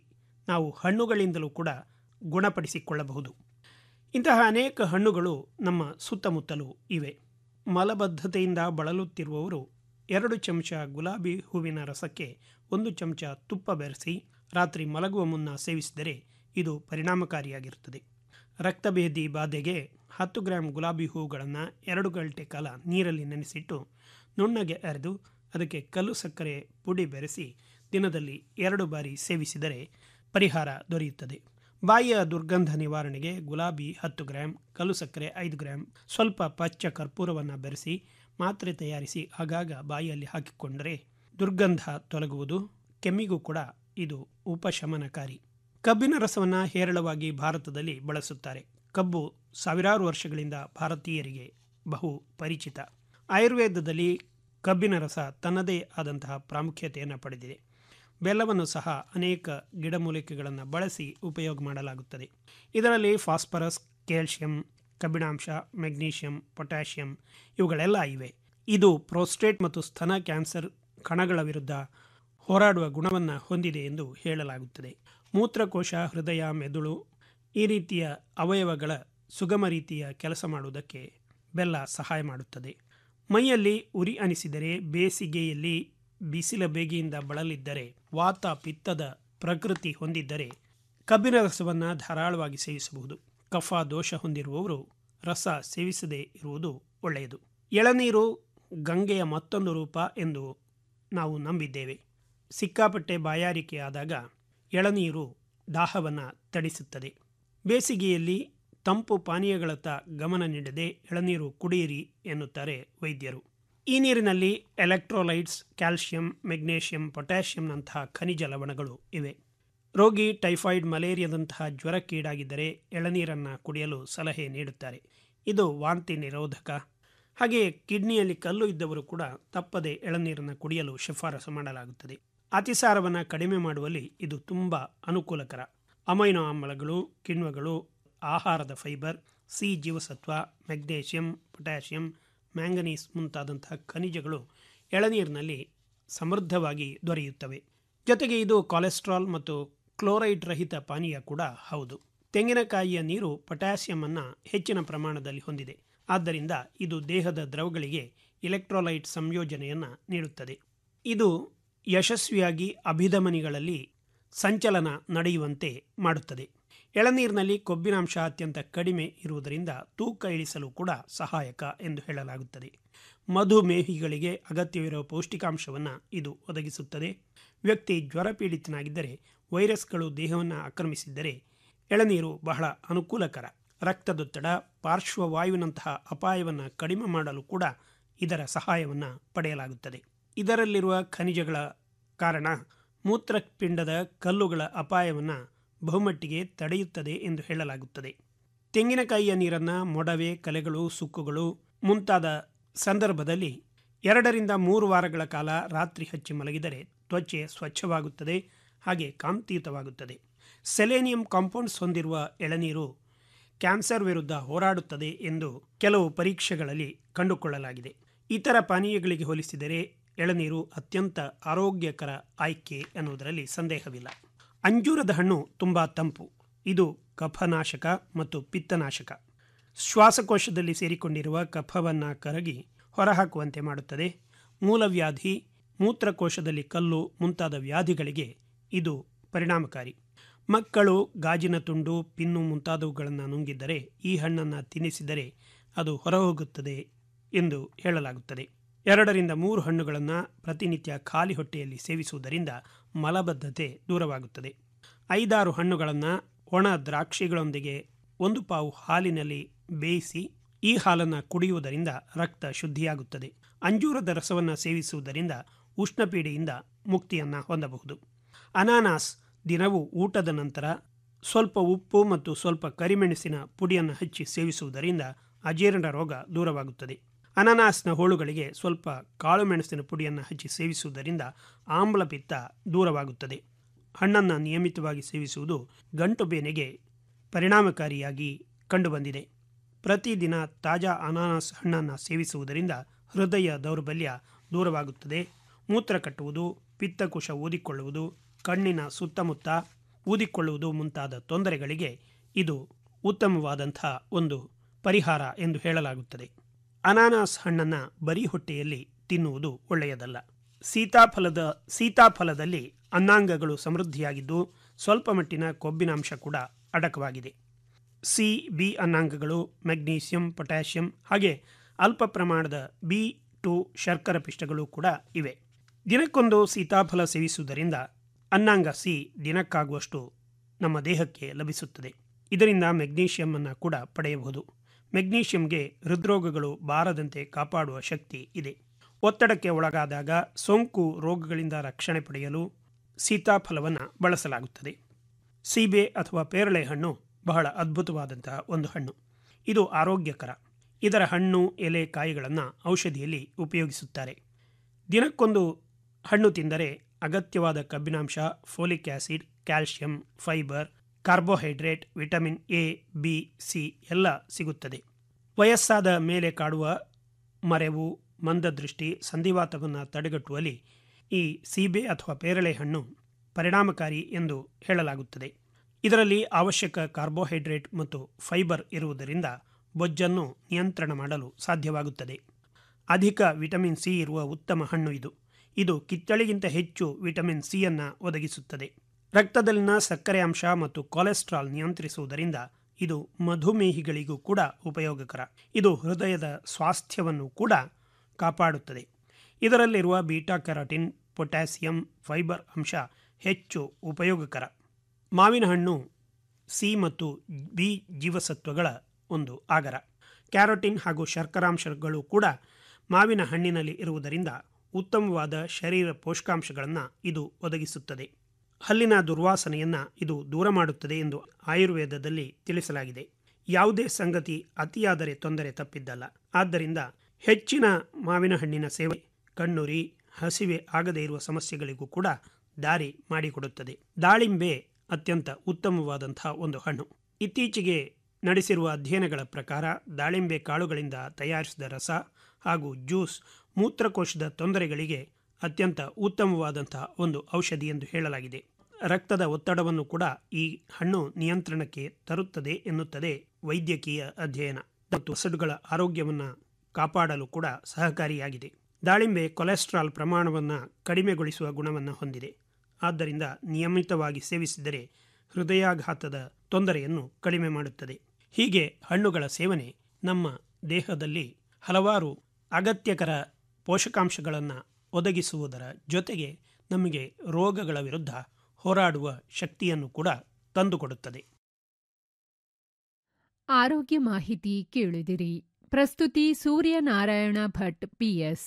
ನಾವು ಹಣ್ಣುಗಳಿಂದಲೂ ಕೂಡ ಗುಣಪಡಿಸಿಕೊಳ್ಳಬಹುದು ಇಂತಹ ಅನೇಕ ಹಣ್ಣುಗಳು ನಮ್ಮ ಸುತ್ತಮುತ್ತಲೂ ಇವೆ ಮಲಬದ್ಧತೆಯಿಂದ ಬಳಲುತ್ತಿರುವವರು ಎರಡು ಚಮಚ ಗುಲಾಬಿ ಹೂವಿನ ರಸಕ್ಕೆ ಒಂದು ಚಮಚ ತುಪ್ಪ ಬೆರೆಸಿ ರಾತ್ರಿ ಮಲಗುವ ಮುನ್ನ ಸೇವಿಸಿದರೆ ಇದು ಪರಿಣಾಮಕಾರಿಯಾಗಿರುತ್ತದೆ ರಕ್ತಭೇದಿ ಬಾಧೆಗೆ ಹತ್ತು ಗ್ರಾಂ ಗುಲಾಬಿ ಹೂಗಳನ್ನು ಎರಡು ಗಂಟೆ ಕಾಲ ನೀರಲ್ಲಿ ನೆನೆಸಿಟ್ಟು ನುಣ್ಣಗೆ ಅರೆದು ಅದಕ್ಕೆ ಕಲ್ಲು ಸಕ್ಕರೆ ಪುಡಿ ಬೆರೆಸಿ ದಿನದಲ್ಲಿ ಎರಡು ಬಾರಿ ಸೇವಿಸಿದರೆ ಪರಿಹಾರ ದೊರೆಯುತ್ತದೆ ಬಾಯಿಯ ದುರ್ಗಂಧ ನಿವಾರಣೆಗೆ ಗುಲಾಬಿ ಹತ್ತು ಗ್ರಾಂ ಕಲ್ಲು ಸಕ್ಕರೆ ಐದು ಗ್ರಾಂ ಸ್ವಲ್ಪ ಪಚ್ಚ ಕರ್ಪೂರವನ್ನು ಬೆರೆಸಿ ಮಾತ್ರೆ ತಯಾರಿಸಿ ಆಗಾಗ ಬಾಯಿಯಲ್ಲಿ ಹಾಕಿಕೊಂಡರೆ ದುರ್ಗಂಧ ತೊಲಗುವುದು ಕೆಮ್ಮಿಗೂ ಕೂಡ ಇದು ಉಪಶಮನಕಾರಿ ಕಬ್ಬಿನ ರಸವನ್ನು ಹೇರಳವಾಗಿ ಭಾರತದಲ್ಲಿ ಬಳಸುತ್ತಾರೆ ಕಬ್ಬು ಸಾವಿರಾರು ವರ್ಷಗಳಿಂದ ಭಾರತೀಯರಿಗೆ ಬಹು ಪರಿಚಿತ ಆಯುರ್ವೇದದಲ್ಲಿ ಕಬ್ಬಿನ ರಸ ತನ್ನದೇ ಆದಂತಹ ಪ್ರಾಮುಖ್ಯತೆಯನ್ನು ಪಡೆದಿದೆ ಬೆಲ್ಲವನ್ನು ಸಹ ಅನೇಕ ಗಿಡಮೂಲಿಕೆಗಳನ್ನು ಬಳಸಿ ಉಪಯೋಗ ಮಾಡಲಾಗುತ್ತದೆ ಇದರಲ್ಲಿ ಫಾಸ್ಫರಸ್ ಕ್ಯಾಲ್ಶಿಯಂ ಕಬ್ಬಿಣಾಂಶ ಮೆಗ್ನೀಷಿಯಂ ಪೊಟ್ಯಾಷಿಯಂ ಇವುಗಳೆಲ್ಲ ಇವೆ ಇದು ಪ್ರೋಸ್ಟೇಟ್ ಮತ್ತು ಸ್ತನ ಕ್ಯಾನ್ಸರ್ ಕಣಗಳ ವಿರುದ್ಧ ಹೋರಾಡುವ ಗುಣವನ್ನು ಹೊಂದಿದೆ ಎಂದು ಹೇಳಲಾಗುತ್ತದೆ ಮೂತ್ರಕೋಶ ಹೃದಯ ಮೆದುಳು ಈ ರೀತಿಯ ಅವಯವಗಳ ಸುಗಮ ರೀತಿಯ ಕೆಲಸ ಮಾಡುವುದಕ್ಕೆ ಬೆಲ್ಲ ಸಹಾಯ ಮಾಡುತ್ತದೆ ಮೈಯಲ್ಲಿ ಉರಿ ಅನಿಸಿದರೆ ಬೇಸಿಗೆಯಲ್ಲಿ ಬಿಸಿಲ ಬೇಗೆಯಿಂದ ಬಳಲಿದ್ದರೆ ವಾತ ಪಿತ್ತದ ಪ್ರಕೃತಿ ಹೊಂದಿದ್ದರೆ ಕಬ್ಬಿನ ರಸವನ್ನು ಧಾರಾಳವಾಗಿ ಸೇವಿಸಬಹುದು ಕಫ ದೋಷ ಹೊಂದಿರುವವರು ರಸ ಸೇವಿಸದೇ ಇರುವುದು ಒಳ್ಳೆಯದು ಎಳನೀರು ಗಂಗೆಯ ಮತ್ತೊಂದು ರೂಪ ಎಂದು ನಾವು ನಂಬಿದ್ದೇವೆ ಸಿಕ್ಕಾಪಟ್ಟೆ ಬಾಯಾರಿಕೆ ಆದಾಗ ಎಳನೀರು ದಾಹವನ್ನು ತಡಿಸುತ್ತದೆ ಬೇಸಿಗೆಯಲ್ಲಿ ತಂಪು ಪಾನೀಯಗಳತ್ತ ಗಮನ ನೀಡದೆ ಎಳನೀರು ಕುಡಿಯಿರಿ ಎನ್ನುತ್ತಾರೆ ವೈದ್ಯರು ಈ ನೀರಿನಲ್ಲಿ ಎಲೆಕ್ಟ್ರೋಲೈಟ್ಸ್ ಕ್ಯಾಲ್ಶಿಯಂ ಮೆಗ್ನೇಷಿಯಂ ಪೊಟ್ಯಾಷಿಯಂನಂತಹ ಖನಿಜ ಲವಣಗಳು ಇವೆ ರೋಗಿ ಟೈಫಾಯ್ಡ್ ಮಲೇರಿಯಾದಂತಹ ಜ್ವರಕ್ಕೀಡಾಗಿದ್ದರೆ ಎಳನೀರನ್ನು ಕುಡಿಯಲು ಸಲಹೆ ನೀಡುತ್ತಾರೆ ಇದು ವಾಂತಿ ನಿರೋಧಕ ಹಾಗೆಯೇ ಕಿಡ್ನಿಯಲ್ಲಿ ಕಲ್ಲು ಇದ್ದವರು ಕೂಡ ತಪ್ಪದೆ ಎಳನೀರನ್ನು ಕುಡಿಯಲು ಶಿಫಾರಸು ಮಾಡಲಾಗುತ್ತದೆ ಅತಿಸಾರವನ್ನು ಕಡಿಮೆ ಮಾಡುವಲ್ಲಿ ಇದು ತುಂಬ ಅನುಕೂಲಕರ ಅಮೈನೋ ಆಮ್ಲಗಳು ಕಿಣ್ವಗಳು ಆಹಾರದ ಫೈಬರ್ ಸಿ ಜೀವಸತ್ವ ಮೆಗ್ನೇಷಿಯಂ ಪೊಟ್ಯಾಷಿಯಂ ಮ್ಯಾಂಗನೀಸ್ ಮುಂತಾದಂತಹ ಖನಿಜಗಳು ಎಳನೀರಿನಲ್ಲಿ ಸಮೃದ್ಧವಾಗಿ ದೊರೆಯುತ್ತವೆ ಜೊತೆಗೆ ಇದು ಕೊಲೆಸ್ಟ್ರಾಲ್ ಮತ್ತು ಕ್ಲೋರೈಡ್ ರಹಿತ ಪಾನೀಯ ಕೂಡ ಹೌದು ತೆಂಗಿನಕಾಯಿಯ ನೀರು ಪೊಟ್ಯಾಸಿಯಮನ್ನು ಹೆಚ್ಚಿನ ಪ್ರಮಾಣದಲ್ಲಿ ಹೊಂದಿದೆ ಆದ್ದರಿಂದ ಇದು ದೇಹದ ದ್ರವಗಳಿಗೆ ಇಲೆಕ್ಟ್ರೋಲೈಟ್ ಸಂಯೋಜನೆಯನ್ನು ನೀಡುತ್ತದೆ ಇದು ಯಶಸ್ವಿಯಾಗಿ ಅಭಿಧಮನಿಗಳಲ್ಲಿ ಸಂಚಲನ ನಡೆಯುವಂತೆ ಮಾಡುತ್ತದೆ ಎಳನೀರಿನಲ್ಲಿ ಕೊಬ್ಬಿನಾಂಶ ಅತ್ಯಂತ ಕಡಿಮೆ ಇರುವುದರಿಂದ ತೂಕ ಇಳಿಸಲು ಕೂಡ ಸಹಾಯಕ ಎಂದು ಹೇಳಲಾಗುತ್ತದೆ ಮಧುಮೇಹಿಗಳಿಗೆ ಅಗತ್ಯವಿರುವ ಪೌಷ್ಟಿಕಾಂಶವನ್ನು ಇದು ಒದಗಿಸುತ್ತದೆ ವ್ಯಕ್ತಿ ಜ್ವರ ಪೀಡಿತನಾಗಿದ್ದರೆ ವೈರಸ್ಗಳು ದೇಹವನ್ನು ಆಕ್ರಮಿಸಿದ್ದರೆ ಎಳನೀರು ಬಹಳ ಅನುಕೂಲಕರ ರಕ್ತದೊತ್ತಡ ಪಾರ್ಶ್ವವಾಯುವಿನಂತಹ ಅಪಾಯವನ್ನು ಕಡಿಮೆ ಮಾಡಲು ಕೂಡ ಇದರ ಸಹಾಯವನ್ನು ಪಡೆಯಲಾಗುತ್ತದೆ ಇದರಲ್ಲಿರುವ ಖನಿಜಗಳ ಕಾರಣ ಮೂತ್ರಪಿಂಡದ ಕಲ್ಲುಗಳ ಅಪಾಯವನ್ನು ಬಹುಮಟ್ಟಿಗೆ ತಡೆಯುತ್ತದೆ ಎಂದು ಹೇಳಲಾಗುತ್ತದೆ ತೆಂಗಿನಕಾಯಿಯ ನೀರನ್ನು ಮೊಡವೆ ಕಲೆಗಳು ಸುಕ್ಕುಗಳು ಮುಂತಾದ ಸಂದರ್ಭದಲ್ಲಿ ಎರಡರಿಂದ ಮೂರು ವಾರಗಳ ಕಾಲ ರಾತ್ರಿ ಹಚ್ಚಿ ಮಲಗಿದರೆ ತ್ವಚೆ ಸ್ವಚ್ಛವಾಗುತ್ತದೆ ಹಾಗೆ ಕಾಂತಿಯುತವಾಗುತ್ತದೆ ಸೆಲೇನಿಯಂ ಕಾಂಪೌಂಡ್ಸ್ ಹೊಂದಿರುವ ಎಳನೀರು ಕ್ಯಾನ್ಸರ್ ವಿರುದ್ಧ ಹೋರಾಡುತ್ತದೆ ಎಂದು ಕೆಲವು ಪರೀಕ್ಷೆಗಳಲ್ಲಿ ಕಂಡುಕೊಳ್ಳಲಾಗಿದೆ ಇತರ ಪಾನೀಯಗಳಿಗೆ ಹೋಲಿಸಿದರೆ ಎಳನೀರು ಅತ್ಯಂತ ಆರೋಗ್ಯಕರ ಆಯ್ಕೆ ಎನ್ನುವುದರಲ್ಲಿ ಸಂದೇಹವಿಲ್ಲ ಅಂಜೂರದ ಹಣ್ಣು ತುಂಬ ತಂಪು ಇದು ಕಫನಾಶಕ ಮತ್ತು ಪಿತ್ತನಾಶಕ ಶ್ವಾಸಕೋಶದಲ್ಲಿ ಸೇರಿಕೊಂಡಿರುವ ಕಫವನ್ನು ಕರಗಿ ಹೊರಹಾಕುವಂತೆ ಮಾಡುತ್ತದೆ ಮೂಲವ್ಯಾಧಿ ಮೂತ್ರಕೋಶದಲ್ಲಿ ಕಲ್ಲು ಮುಂತಾದ ವ್ಯಾಧಿಗಳಿಗೆ ಇದು ಪರಿಣಾಮಕಾರಿ ಮಕ್ಕಳು ಗಾಜಿನ ತುಂಡು ಪಿನ್ನು ಮುಂತಾದವುಗಳನ್ನು ನುಂಗಿದ್ದರೆ ಈ ಹಣ್ಣನ್ನು ತಿನ್ನಿಸಿದರೆ ಅದು ಹೊರಹೋಗುತ್ತದೆ ಎಂದು ಹೇಳಲಾಗುತ್ತದೆ ಎರಡರಿಂದ ಮೂರು ಹಣ್ಣುಗಳನ್ನು ಪ್ರತಿನಿತ್ಯ ಖಾಲಿ ಹೊಟ್ಟೆಯಲ್ಲಿ ಸೇವಿಸುವುದರಿಂದ ಮಲಬದ್ಧತೆ ದೂರವಾಗುತ್ತದೆ ಐದಾರು ಹಣ್ಣುಗಳನ್ನು ಒಣ ದ್ರಾಕ್ಷಿಗಳೊಂದಿಗೆ ಒಂದು ಪಾವು ಹಾಲಿನಲ್ಲಿ ಬೇಯಿಸಿ ಈ ಹಾಲನ್ನು ಕುಡಿಯುವುದರಿಂದ ರಕ್ತ ಶುದ್ಧಿಯಾಗುತ್ತದೆ ಅಂಜೂರದ ರಸವನ್ನು ಸೇವಿಸುವುದರಿಂದ ಉಷ್ಣಪೀಡೆಯಿಂದ ಮುಕ್ತಿಯನ್ನು ಹೊಂದಬಹುದು ಅನಾನಾಸ್ ದಿನವೂ ಊಟದ ನಂತರ ಸ್ವಲ್ಪ ಉಪ್ಪು ಮತ್ತು ಸ್ವಲ್ಪ ಕರಿಮೆಣಸಿನ ಪುಡಿಯನ್ನು ಹಚ್ಚಿ ಸೇವಿಸುವುದರಿಂದ ಅಜೀರ್ಣ ರೋಗ ದೂರವಾಗುತ್ತದೆ ಅನಾನಾಸ್ನ ಹೋಳುಗಳಿಗೆ ಸ್ವಲ್ಪ ಕಾಳು ಮೆಣಸಿನ ಪುಡಿಯನ್ನು ಹಚ್ಚಿ ಸೇವಿಸುವುದರಿಂದ ಆಮ್ಲಪಿತ್ತ ದೂರವಾಗುತ್ತದೆ ಹಣ್ಣನ್ನು ನಿಯಮಿತವಾಗಿ ಸೇವಿಸುವುದು ಗಂಟು ಬೇನೆಗೆ ಪರಿಣಾಮಕಾರಿಯಾಗಿ ಕಂಡುಬಂದಿದೆ ಪ್ರತಿದಿನ ತಾಜಾ ಅನಾನಸ್ ಹಣ್ಣನ್ನು ಸೇವಿಸುವುದರಿಂದ ಹೃದಯ ದೌರ್ಬಲ್ಯ ದೂರವಾಗುತ್ತದೆ ಮೂತ್ರ ಕಟ್ಟುವುದು ಪಿತ್ತಕೋಶ ಊದಿಕೊಳ್ಳುವುದು ಕಣ್ಣಿನ ಸುತ್ತಮುತ್ತ ಊದಿಕೊಳ್ಳುವುದು ಮುಂತಾದ ತೊಂದರೆಗಳಿಗೆ ಇದು ಉತ್ತಮವಾದಂಥ ಒಂದು ಪರಿಹಾರ ಎಂದು ಹೇಳಲಾಗುತ್ತದೆ ಅನಾನಸ್ ಹಣ್ಣನ್ನು ಬರೀ ಹೊಟ್ಟೆಯಲ್ಲಿ ತಿನ್ನುವುದು ಒಳ್ಳೆಯದಲ್ಲ ಸೀತಾಫಲದ ಸೀತಾಫಲದಲ್ಲಿ ಅನ್ನಾಂಗಗಳು ಸಮೃದ್ಧಿಯಾಗಿದ್ದು ಸ್ವಲ್ಪ ಮಟ್ಟಿನ ಕೊಬ್ಬಿನಾಂಶ ಕೂಡ ಅಡಕವಾಗಿದೆ ಸಿ ಬಿ ಅನ್ನಾಂಗಗಳು ಮೆಗ್ನೀಸಿಯಂ ಪೊಟ್ಯಾಷಿಯಂ ಹಾಗೆ ಅಲ್ಪ ಪ್ರಮಾಣದ ಬಿ ಟು ಶರ್ಕರ ಪಿಷ್ಟಗಳು ಕೂಡ ಇವೆ ದಿನಕ್ಕೊಂದು ಸೀತಾಫಲ ಸೇವಿಸುವುದರಿಂದ ಅನ್ನಾಂಗ ಸಿ ದಿನಕ್ಕಾಗುವಷ್ಟು ನಮ್ಮ ದೇಹಕ್ಕೆ ಲಭಿಸುತ್ತದೆ ಇದರಿಂದ ಮೆಗ್ನೀಷಿಯಂ ಅನ್ನು ಕೂಡ ಪಡೆಯಬಹುದು ಮೆಗ್ನೀಷಿಯಂಗೆ ಹೃದ್ರೋಗಗಳು ಬಾರದಂತೆ ಕಾಪಾಡುವ ಶಕ್ತಿ ಇದೆ ಒತ್ತಡಕ್ಕೆ ಒಳಗಾದಾಗ ಸೋಂಕು ರೋಗಗಳಿಂದ ರಕ್ಷಣೆ ಪಡೆಯಲು ಸೀತಾಫಲವನ್ನು ಬಳಸಲಾಗುತ್ತದೆ ಸೀಬೆ ಅಥವಾ ಪೇರಳೆ ಹಣ್ಣು ಬಹಳ ಅದ್ಭುತವಾದಂತಹ ಒಂದು ಹಣ್ಣು ಇದು ಆರೋಗ್ಯಕರ ಇದರ ಹಣ್ಣು ಎಲೆ ಕಾಯಿಗಳನ್ನು ಔಷಧಿಯಲ್ಲಿ ಉಪಯೋಗಿಸುತ್ತಾರೆ ದಿನಕ್ಕೊಂದು ಹಣ್ಣು ತಿಂದರೆ ಅಗತ್ಯವಾದ ಕಬ್ಬಿನಾಂಶ folic acid calcium fibre carbohydrate vitamin A B C ಎಲ್ಲ ಸಿಗುತ್ತದೆ ವಯಸ್ಸಾದ ಮೇಲೆ ಕಾಡುವ ಮರೆವು ಮಂದದೃಷ್ಟಿ ಸಂಧಿವಾತವನ್ನು ತಡೆಗಟ್ಟುವಲ್ಲಿ ಈ ಸೀಬೆ ಅಥವಾ ಪೇರಳೆ ಹಣ್ಣು ಪರಿಣಾಮಕಾರಿ ಎಂದು ಹೇಳಲಾಗುತ್ತದೆ ಇದರಲ್ಲಿ ಅವಶ್ಯಕ ಕಾರ್ಬೋಹೈಡ್ರೇಟ್ ಮತ್ತು ಫೈಬರ್ ಇರುವುದರಿಂದ ಬೊಜ್ಜನ್ನು ನಿಯಂತ್ರಣ ಮಾಡಲು ಸಾಧ್ಯವಾಗುತ್ತದೆ ಅಧಿಕ ವಿಟಮಿನ್ ಸಿ ಇರುವ ಉತ್ತಮ ಹಣ್ಣು ಇದು ಇದು ಕಿತ್ತಳೆಗಿಂತ ಹೆಚ್ಚು ವಿಟಮಿನ್ ಸಿಯನ್ನು ಒದಗಿಸುತ್ತದೆ ರಕ್ತದಲ್ಲಿನ ಸಕ್ಕರೆ ಅಂಶ ಮತ್ತು ಕೊಲೆಸ್ಟ್ರಾಲ್ ನಿಯಂತ್ರಿಸುವುದರಿಂದ ಇದು ಮಧುಮೇಹಿಗಳಿಗೂ ಕೂಡ ಉಪಯೋಗಕರ ಇದು ಹೃದಯದ ಸ್ವಾಸ್ಥ್ಯವನ್ನು ಕೂಡ ಕಾಪಾಡುತ್ತದೆ ಇದರಲ್ಲಿರುವ ಬೀಟಾ ಕೆರಾಟಿನ್ ಪೊಟ್ಯಾಸಿಯಂ ಫೈಬರ್ ಅಂಶ ಹೆಚ್ಚು ಉಪಯೋಗಕರ ಮಾವಿನ ಹಣ್ಣು ಸಿ ಮತ್ತು ಬಿ ಜೀವಸತ್ವಗಳ ಒಂದು ಆಗರ ಕ್ಯಾರೋಟಿನ್ ಹಾಗೂ ಶರ್ಕರಾಂಶಗಳು ಕೂಡ ಮಾವಿನ ಹಣ್ಣಿನಲ್ಲಿ ಇರುವುದರಿಂದ ಉತ್ತಮವಾದ ಶರೀರ ಪೋಷಕಾಂಶಗಳನ್ನು ಇದು ಒದಗಿಸುತ್ತದೆ ಹಲ್ಲಿನ ದುರ್ವಾಸನೆಯನ್ನು ಇದು ದೂರ ಮಾಡುತ್ತದೆ ಎಂದು ಆಯುರ್ವೇದದಲ್ಲಿ ತಿಳಿಸಲಾಗಿದೆ ಯಾವುದೇ ಸಂಗತಿ ಅತಿಯಾದರೆ ತೊಂದರೆ ತಪ್ಪಿದ್ದಲ್ಲ ಆದ್ದರಿಂದ ಹೆಚ್ಚಿನ ಮಾವಿನ ಹಣ್ಣಿನ ಸೇವೆ ಕಣ್ಣುರಿ ಹಸಿವೆ ಆಗದೇ ಇರುವ ಸಮಸ್ಯೆಗಳಿಗೂ ಕೂಡ ದಾರಿ ಮಾಡಿಕೊಡುತ್ತದೆ ದಾಳಿಂಬೆ ಅತ್ಯಂತ ಉತ್ತಮವಾದಂತಹ ಒಂದು ಹಣ್ಣು ಇತ್ತೀಚೆಗೆ ನಡೆಸಿರುವ ಅಧ್ಯಯನಗಳ ಪ್ರಕಾರ ದಾಳಿಂಬೆ ಕಾಳುಗಳಿಂದ ತಯಾರಿಸಿದ ರಸ ಹಾಗೂ ಜ್ಯೂಸ್ ಮೂತ್ರಕೋಶದ ತೊಂದರೆಗಳಿಗೆ ಅತ್ಯಂತ ಉತ್ತಮವಾದಂತಹ ಒಂದು ಔಷಧಿ ಎಂದು ಹೇಳಲಾಗಿದೆ ರಕ್ತದ ಒತ್ತಡವನ್ನು ಕೂಡ ಈ ಹಣ್ಣು ನಿಯಂತ್ರಣಕ್ಕೆ ತರುತ್ತದೆ ಎನ್ನುತ್ತದೆ ವೈದ್ಯಕೀಯ ಅಧ್ಯಯನ ಮತ್ತು ಹಸಡುಗಳ ಆರೋಗ್ಯವನ್ನು ಕಾಪಾಡಲು ಕೂಡ ಸಹಕಾರಿಯಾಗಿದೆ ದಾಳಿಂಬೆ ಕೊಲೆಸ್ಟ್ರಾಲ್ ಪ್ರಮಾಣವನ್ನು ಕಡಿಮೆಗೊಳಿಸುವ ಗುಣವನ್ನು ಹೊಂದಿದೆ ಆದ್ದರಿಂದ ನಿಯಮಿತವಾಗಿ ಸೇವಿಸಿದರೆ ಹೃದಯಾಘಾತದ ತೊಂದರೆಯನ್ನು ಕಡಿಮೆ ಮಾಡುತ್ತದೆ ಹೀಗೆ ಹಣ್ಣುಗಳ ಸೇವನೆ ನಮ್ಮ ದೇಹದಲ್ಲಿ ಹಲವಾರು ಅಗತ್ಯಕರ ಪೋಷಕಾಂಶಗಳನ್ನು ಒದಗಿಸುವುದರ ಜೊತೆಗೆ ನಮಗೆ ರೋಗಗಳ ವಿರುದ್ಧ ಹೋರಾಡುವ ಶಕ್ತಿಯನ್ನು ಕೂಡ ತಂದುಕೊಡುತ್ತದೆ ಆರೋಗ್ಯ ಮಾಹಿತಿ ಕೇಳಿದಿರಿ ಪ್ರಸ್ತುತಿ ಸೂರ್ಯನಾರಾಯಣ ಭಟ್ ಪಿಎಸ್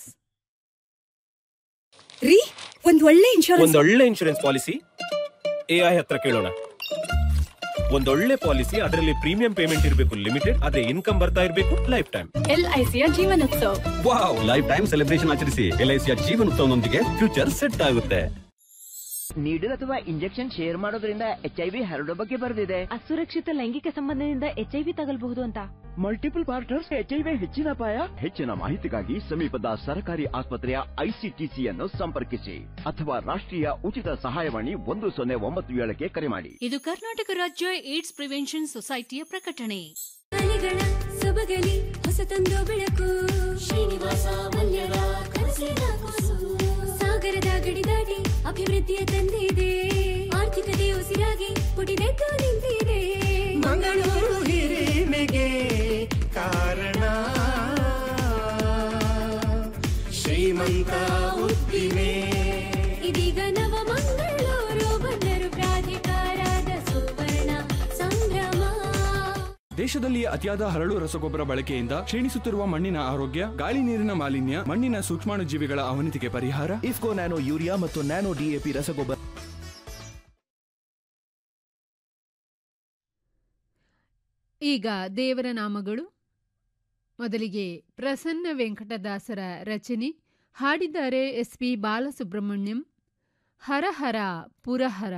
ರೀ ಒಂದ್ ಒಳ್ಳೆ ಇನ್ಶೂರೆನ್ಸ್ ಒಂದೊಳ್ಳೆ ಇನ್ಶೂರೆನ್ಸ್ ಪಾಲಿಸಿ ಎಐ ಹತ್ರ ಕೇಳೋಣ ಒಂದೊಳ್ಳೆ ಪಾಲಿಸಿ ಅದರಲ್ಲಿ ಪ್ರೀಮಿಯಂ ಪೇಮೆಂಟ್ ಇರಬೇಕು ಲಿಮಿಟೆಡ್ ಅದೇ ಇನ್ಕಮ್ ಬರ್ತಾ ಇರಬೇಕು ಲೈಫ್ ಟೈಮ್ ಎಲ್ಐಸಿಯ ಜೀವನೋತ್ಸವ ವಾವ್ ಲೈಫ್ ಟೈಮ್ ಸೆಲೆಬ್ರೇಷನ್ ಆಚರಿಸಿ ಎಲ್ಐಸಿಯ ಜೀವನೋತ್ಸವನೊಂದಿಗೆ ಫ್ಯೂಚರ್ ಸೆಟ್ ಆಗುತ್ತೆ ನೀಡಲ್ ಅಥವಾ ಇಂಜೆಕ್ಷನ್ ಶೇರ್ ಮಾಡೋದ್ರಿಂದ ಎಚ್ ಐ ವಿ ಹರಡೋ ಬಗ್ಗೆ ಬರೆದಿದೆ ಅಸುರಕ್ಷಿತ ಲೈಂಗಿಕ ಸಂಬಂಧದಿಂದ ಎಚ್ಐವಿ ತಗಲ್ಬಹುದು ಅಂತ multiple partners H I V ಹೆಚ್ಚಿನ ಅಪಾಯ ಹೆಚ್ಚಿನ ಮಾಹಿತಿಗಾಗಿ ಸಮೀಪದ ಸರ್ಕಾರಿ ಆಸ್ಪತ್ರೆಯ ಐಸಿಟಿಸಿಯನ್ನು ಸಂಪರ್ಕಿಸಿ ಅಥವಾ ರಾಷ್ಟ್ರೀಯ ಉಚಿತ ಸಹಾಯವಾಣಿ ಒಂದು ಸೊನ್ನೆ ಒಂಬತ್ತು ಏಳಕ್ಕೆ ಕರೆ ಮಾಡಿ ಇದು ಕರ್ನಾಟಕ ರಾಜ್ಯ ಏಡ್ಸ್ ಪ್ರಿವೆನ್ಷನ್ ಸೊಸೈಟಿಯ ಪ್ರಕಟಣೆ ಅಲೆಗಳ ಸೊಬಗಲಿ ಹೊಸತೊಂದು ಬೆಳಕು ಶ್ರೀನಿವಾಸ ಮಲ್ಯರ ಕನಸಿನ ಕೂಸು ಸಾಗರದ ಗಡಿ ದಾಟಿ ಅಭಿವೃದ್ಧಿಯ ತಂದಿದೆ ಆರ್ಥಿಕತೆ ಉಸಿರಾಗಿ ಪುಟಿದೆದ್ದು ನಿಂತಿದೆ ಮಂಗಳೂರು ಹಿರಿಮೆಗೆ ಕಾರಣ ಶ್ರೀಮಂತ ಉದ್ದಿಮೆ ಇದೀಗ ನವ ಮಂಗಳೂರು ಬಂದರು ಪ್ರಾಧಿಕಾರದ ಸುವರ್ಣ ಸಂಭ್ರಮ ದೇಶದಲ್ಲಿ ಅತಿಯಾದ ಹರಳು ರಸಗೊಬ್ಬರ ಬಳಕೆಯಿಂದ ಕ್ಷೀಣಿಸುತ್ತಿರುವ ಮಣ್ಣಿನ ಆರೋಗ್ಯ ಗಾಳಿ ನೀರಿನ ಮಾಲಿನ್ಯ ಮಣ್ಣಿನ ಸೂಕ್ಷ್ಮಾಣುಜೀವಿಗಳ ಅವನತಿಗೆ ಪರಿಹಾರ ಇಫ್ಕೋ ನ್ಯಾನೋ ಯೂರಿಯಾ ಮತ್ತು ನ್ಯಾನೋ ಡಿಎಪಿ ರಸಗೊಬ್ಬರ ಈಗ ದೇವರ ನಾಮಗಳು ಮೊದಲಿಗೆ ಪ್ರಸನ್ನ ವೆಂಕಟದಾಸರ ರಚನೆ ಹಾಡಿದ್ದಾರೆ ಎಸ್ ಪಿ ಬಾಲಸುಬ್ರಹ್ಮಣ್ಯಂ ಹರಹರ ಪುರಹರ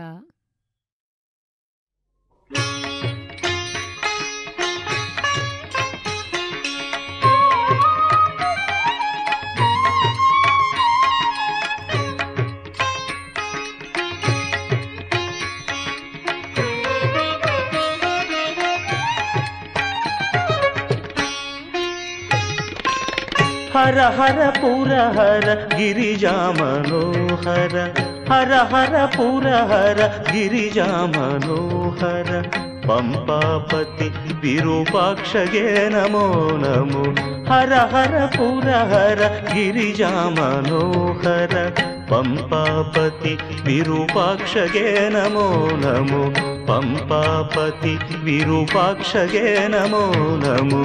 ಹರ ಹರ ಪುರ ಹರ ಗಿರಿಜಾ ಮನೋಹರ ಹರ ಹರ ಪುರ ಹರ ಗಿರಿಜಾ ಮನೋಹರ ಪಂಪಾಪತಿ ವಿರೂಪಾಕ್ಷಗೆ ನಮೋ ನಮೋ ಹರ ಹರ ಪುರ ಹರ ಗಿರಿಜಾ ಮನೋಹರ ಪಂಪಾಪತಿ ವಿರೂಪಾಕ್ಷಗೆ ನಮೋ ನಮೋ ಪಂಪಾಪತಿ ವಿರೂಪಾಕ್ಷಗೆ ನಮೋ ನಮೋ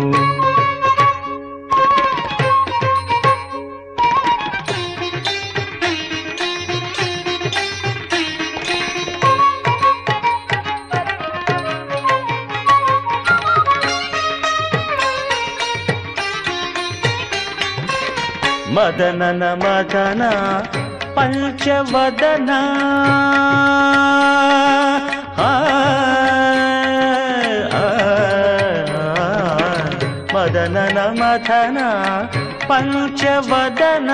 ಮದನನ ಮದನ ಪಂಚವದನ ಆ, ಆ, ಆ, ಮದನನ ಮದನ ಪಂಚವದನ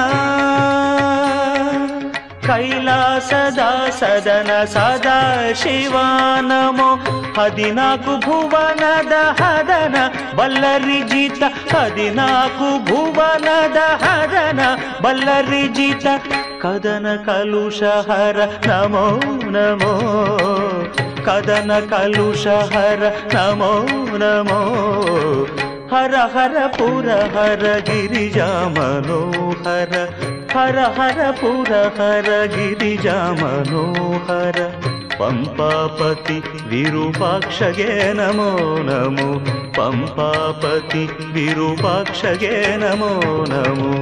ಕೈಲಾಸದ ಸದನ ಸದಾ ಶಿವ ನಮೋ ಹದಿನಾಲ್ಕು ಭುವನದ ಹದನ ಬಲ್ಲರಿ ಜಿತ ಹದಿನಾಲ್ಕು ಭುವನದ ಹದನ ಬಲ್ಲರಿ ಜಿತ ಕದನ ಕಲುಷ ಹರ ನಮೋ ನಮೋ ಕದನ ಕಲುಷ ಹರ ನಮೋ ನಮೋ ಹರ ಹರ ಪುರ ಹರ ಗಿರಿಜಾ ಮನೋಹರ ಹರ ಹರ ಪುರ ಹರ ಗಿರಿಜಾ ಮನೋಹರ ಪಂಪಾಪತಿ ವಿರೂಪಾಕ್ಷಗೆ ನಮೋ ನಮೋ ಪಂಪಾಪತಿ ವಿರೂಪಾಕ್ಷಗೆ ನಮೋ ನಮೋ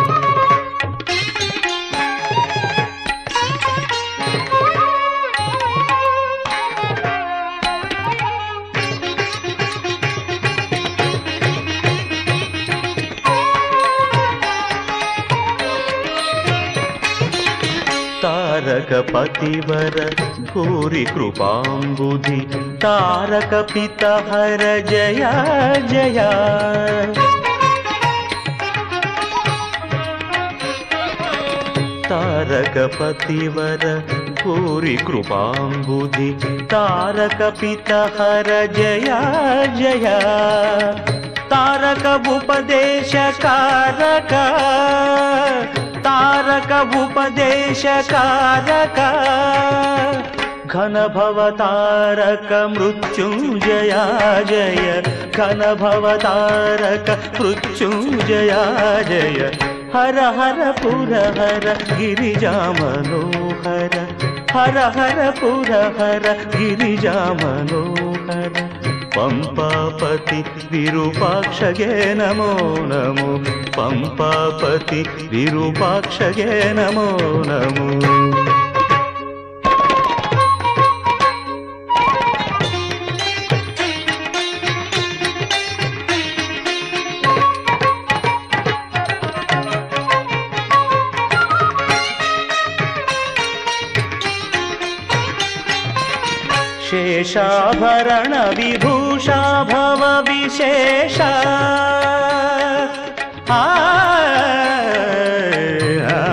ತಾರಕ ಪತಿವರ ಭೂರಿ ಕೃಪಾಂಬುಧಿ ತಾರಕ ಪಿತ ಹರ ಜಯ ಜಯ ತಾರಕ ಪತಿವರ ಭೂರಿ ಕೃಪಾಂಬುಧಿ ತಾರಕ ಪಿತ ಹರ ಜಯ ಜಯ ತಾರಕ ಉಪದೇಶ ಕಾರಕ ತಾರಕ ಉಪದೇಶ ಕಾರಕ ಘನ ಭವ ತಾರಕ ಮೃತ್ಯುಂಜಯ ಜಯ ಘನ ಭವ ತಾರಕ ಮೃತ್ಯುಂಜಯ ಜಯ ಹರ ಹರ ಪುರ ಹರ ಗಿರಿಜಾ ಮನೋಹರ ಹರ ಹರ ಪುರ ಹರ ಗಿರಿಜಾ ಮನೋಹರ ಪಂಪಾಪತಿ ವಿರೂಪಾಕ್ಷಗೆ ನಮೋ ನಮೋ ಪಂಪಾಪತಿ ವಿರೂಪಾಕ್ಷಗೆ ನಮೋ ನಮೋ ಶೇಷಾಭರಣ ವಿಭೂಷಾ ಭವ ವಿಶೇಷ ಆ, ಆ,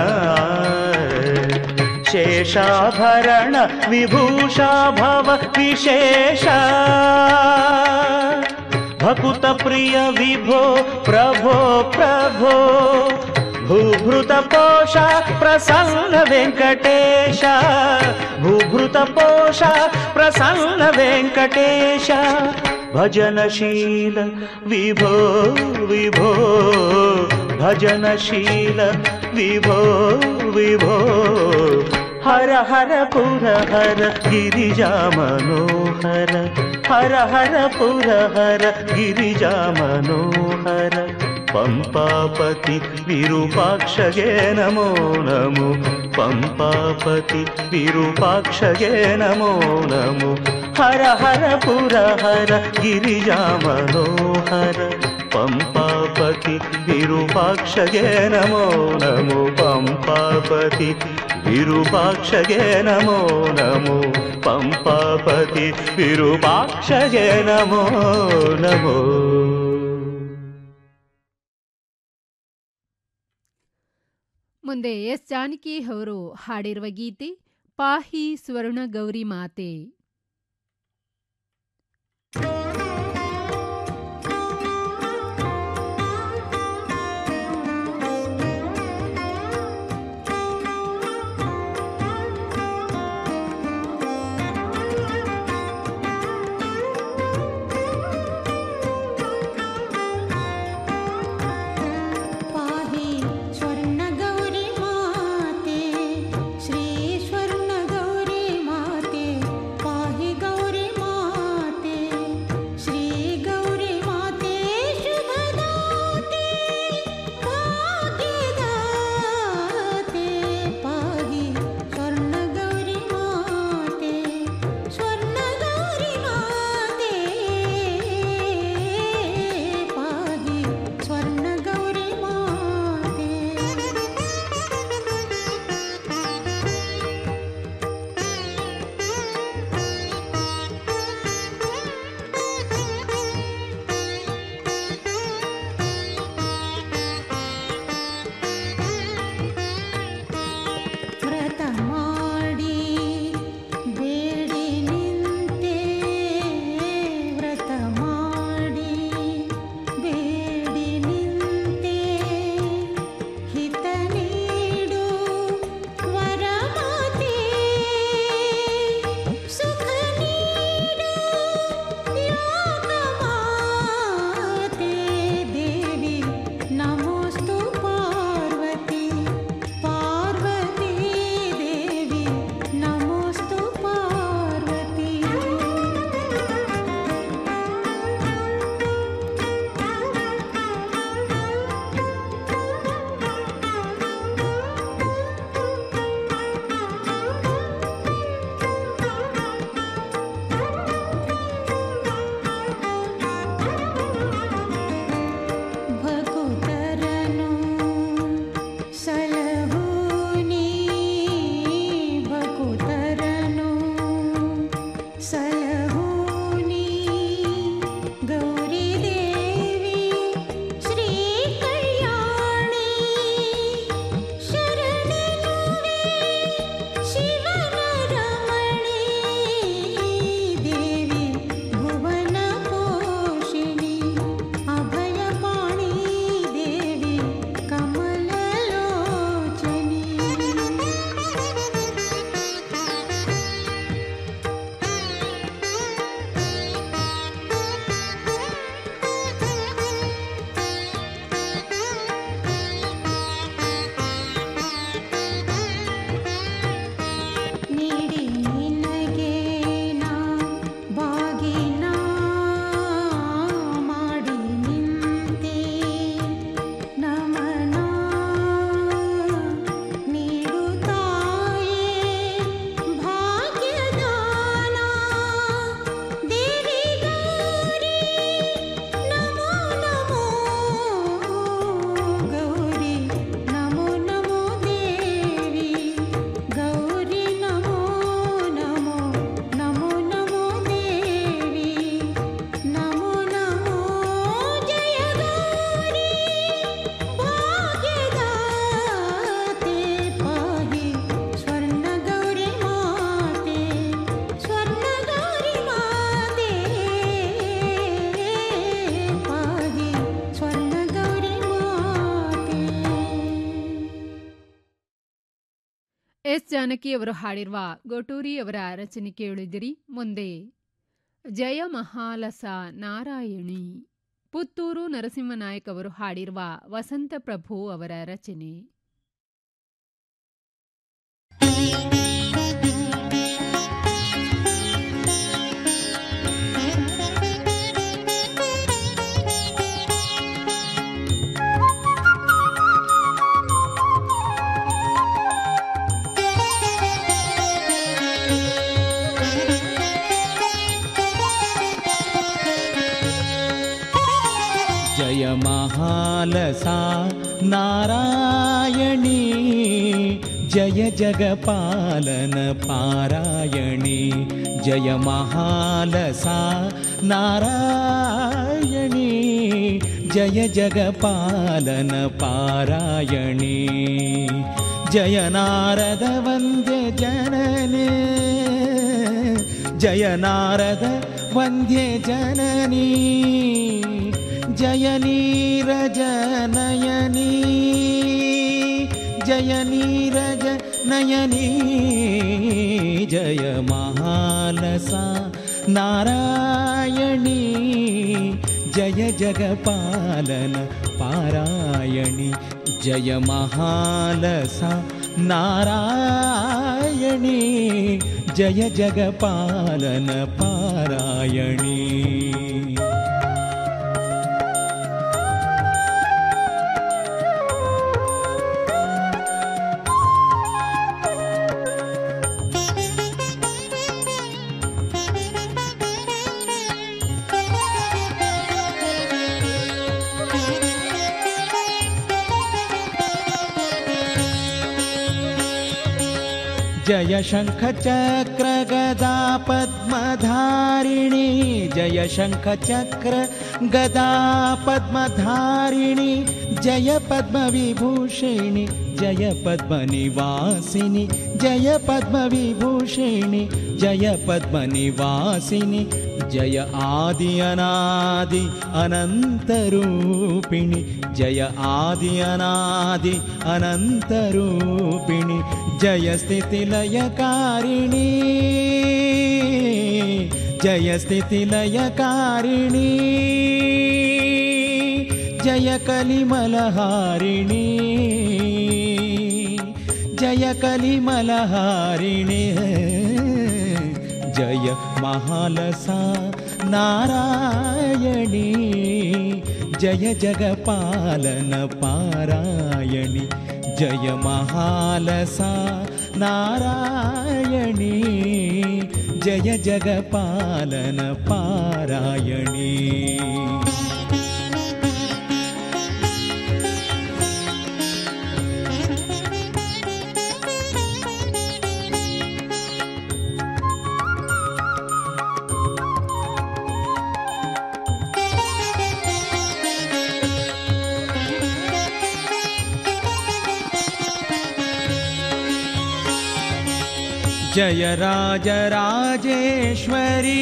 ಶೇಷಾಭರಣ ವಿಭೂಷಾ ಭವ ವಿಶೇಷ ಭಕುತ ಪ್ರಿಯ ವಿಭೋ ಪ್ರಭೋ ಪ್ರಭೋ ಭೂಭೃತ ಪೋಷ ಪ್ರಸನ್ನ ವೆಂಕಟೇಶ ಭೂಭೃತ ಪೋಷ ಪ್ರಸನ್ನ ವೆಂಕಟೇಶ ಭಜನಶೀಲ ವಿಭೋ ವಿಭೋ ಭಜನಶೀಲ ವಿಭೋ ವಿಭೋ ಹರ ಹರ ಪುರ ಹರ ಗಿರಿಜಾ ಮನೋಹರ ಹರ ಹರ ಪುರ ಹರ ಗಿರಿಜಾ ಮನೋಹರ ಪಂಪಾಪತಿ ವಿರೂಪಾಕ್ಷಗೆ ನಮೋ ನಮೋ ಪಂಪಾಪತಿ ವಿರೂಪಾಕ್ಷಗೆ ನಮೋ ನಮೋ ಹರ ಹರ ಪುರ ಹರ ಗಿರಿಜಾ ಮನೋಹರ ಪಂಪಾಪತಿ ವಿರೂಪಾಕ್ಷಗೆ ನಮೋ ನಮೋ ಪಂಪಾಪತಿ ವಿರೂಪಾಕ್ಷಗೆ ನಮೋ ನಮೋ ಪಂಪಾಪತಿ ವಿರೂಪಾಕ್ಷಗೆ ನಮೋ ನಮೋ ಮುಂದೆ ಎಸ್ ಜಾನಕಿ ಅವರು ಹಾಡಿರುವ ಗೀತೆ ಪಾಹಿ ಸ್ವರ್ಣ ಗೌರಿ ಮಾತೆ ಎಸ್ ಜಾನಕಿ ಅವರು ಹಾಡಿರುವ ಗೋಟೂರಿ ಅವರ ರಚನೆ ಕೇಳಿದಿರಿ ಮುಂದೆ ಜಯ ಮಹಾಲಸ ನಾರಾಯಣಿ ಪುತ್ತೂರು ನರಸಿಂಹನಾಯಕ್ ಅವರು ಹಾಡಿರುವ ವಸಂತ ಪ್ರಭು ಅವರ ರಚನೆ जय महालसा नारायणी जय जगपालन पारायणी जय महालसा नारायणी जय जगपालन पारायणी जय नारद वन्द्य जनने जय नारद वन्द्य जननी जय नीरज नयनी जय नीरज नयनी जय महालसा नारायणी जय जगपालन पारायणी जय महालसा नारायणी जय जगपालन पारायणी जय शङ्खचक्र गदा पद्मधारिणी जय शङ्खचक्र गदा पद्मधारिणी जय पद्मविभूषिणि जय पद्मनिवासिनि जय पद्मविभूषिणि जय पद्मनिवासिनि जय आदि अनादि अनन्तरूपिणि जय आदि अनादि अनन्तरूपिणि जय स्थितिलयकारिणी जय स्थितिलयकारिणी जय कलिमलहारिणी जय कलिमलहारिणी जय महालसा नारायणी जय जगपालन पारायणि जय महालसा नारायणी जय जगपालन पारायणी जय राजराजेश्वरी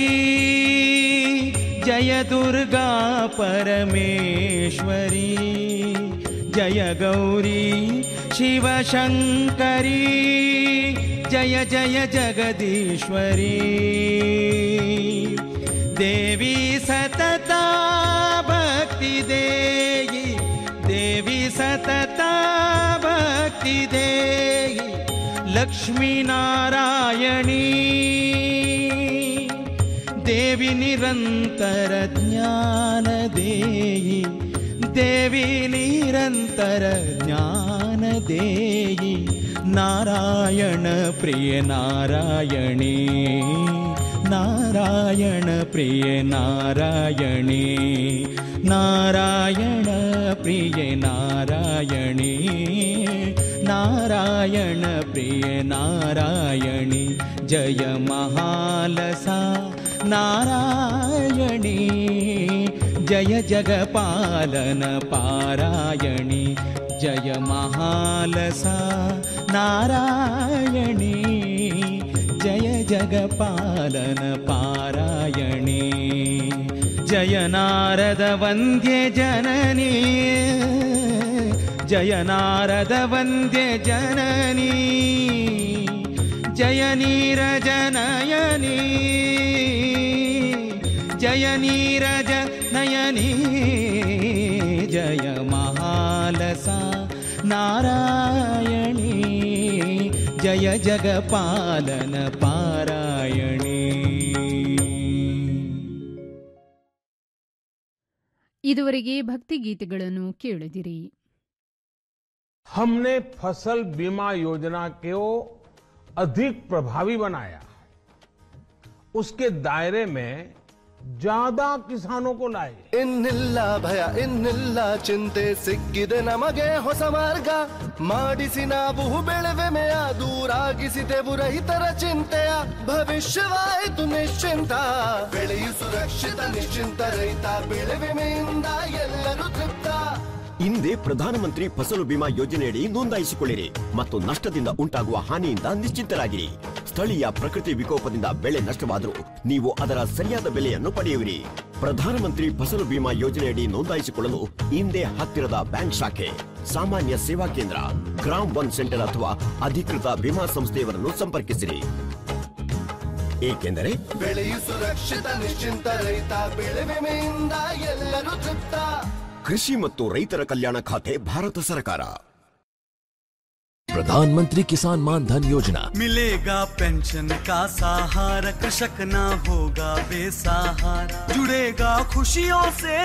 जय दुर्गा परमेश्वरी जय गौरी शिवशङ्करी जय जय जगदीश्वरी देवी सतता भक्ति देहि देवी सतता भक्ति देहि लक्ष्मीनारायणी देवी निरन्तर ज्ञान देहि देवी निरन्तर ज्ञान देहि नारायण प्रिय नारायणी नारायण प्रिय नारायणी नारायण प्रिय नारायणी नारायण प्रिय नारायणी जय महालसा नारायणी जय जगपालन पारायणी जय महालसा नारायणी जय जगपालन पारायणी जय नारद वन्द्य जननी जय नारद वन्द्य जननी ಜಯ ನೀರಜ ನಯನಿ ಜಯ ನೀರಜ ನಯನಿ ಜಯ ಮಹಾಲಸ ನಾರಾಯಣಿ ಜಯ ಜಗಪಾಲನ ಪಾರಾಯಣಿ ಇದುವರೆಗೆ ಭಕ್ತಿಗೀತೆಗಳನ್ನು ಕೇಳಿದಿರಿ हमने फसल बीमा योजना को अधिक प्रभावी बनाया उसके दायरे में ज्यादा किसानों को लाए ಇನ್ನಿಲ್ಲ ಭಯ ಇನ್ನಿಲ್ಲ ಚಿಂತೆ ಸಿಕ್ಕಿದೆ ನಮಗೆ ಹೊಸ ಮಾರ್ಗ ಮಾಡಿಸಿ ನಾವು ಬೆಳೆವೆಮೆಯ ದೂರಾಗಿಸಿದೆವು ರೈತರ ಚಿಂತೆಯ ಭವಿಷ್ಯವಾಯಿತು ನಿಶ್ಚಿಂತ ಬೆಳೆಯು ಸುರಕ್ಷಿತ ನಿಶ್ಚಿಂತ ರೈತ ಬೆಳೆ ವಿಮೆಯಿಂದ ಎಲ್ಲರೂ ತೃಪ್ತ ಹಿಂದೆ ಪ್ರಧಾನಮಂತ್ರಿ ಫಸಲು ಬಿಮಾ ಯೋಜನೆಯಡಿ ನೋಂದಾಯಿಸಿಕೊಳ್ಳಿರಿ ಮತ್ತು ನಷ್ಟದಿಂದ ಉಂಟಾಗುವ ಹಾನಿಯಿಂದ ನಿಶ್ಚಿಂತರಾಗಿರಿ ಸ್ಥಳೀಯ ಪ್ರಕೃತಿ ವಿಕೋಪದಿಂದ ಬೆಳೆ ನಷ್ಟವಾದರೂ ನೀವು ಅದರ ಸರಿಯಾದ ಬೆಲೆಯನ್ನು ಪಡೆಯುವಿರಿ ಪ್ರಧಾನಮಂತ್ರಿ ಫಸಲು ಬಿಮಾ ಯೋಜನೆಯಡಿ ನೋಂದಾಯಿಸಿಕೊಳ್ಳಲು ಹಿಂದೆ ಹತ್ತಿರದ ಬ್ಯಾಂಕ್ ಶಾಖೆ ಸಾಮಾನ್ಯ ಸೇವಾ ಕೇಂದ್ರ ಗ್ರಾಮ್ ಒನ್ ಸೆಂಟರ್ ಅಥವಾ ಅಧಿಕೃತ ವಿಮಾ ಸಂಸ್ಥೆಯವರನ್ನು ಸಂಪರ್ಕಿಸಿರಿ ಏಕೆಂದರೆ ಬೆಳೆಯು ಸುರಕ್ಷಿತ ನಿಶ್ಚಿಂತ ರೈತ ಬೆಳೆ ವಿಮೆಯಿಂದ ಎಲ್ಲರೂ ತೃಪ್ತ ಕೃಷಿ ಮತ್ತು ರೈತರ ಕಲ್ಯಾಣ ಖಾತೆ ಭಾರತ ಸರ್ಕಾರ प्रधानमंत्री किसान मान धन योजना मिलेगा पेंशन का सहारा कृषक ना होगा बेसहारा जुड़ेगा खुशियों से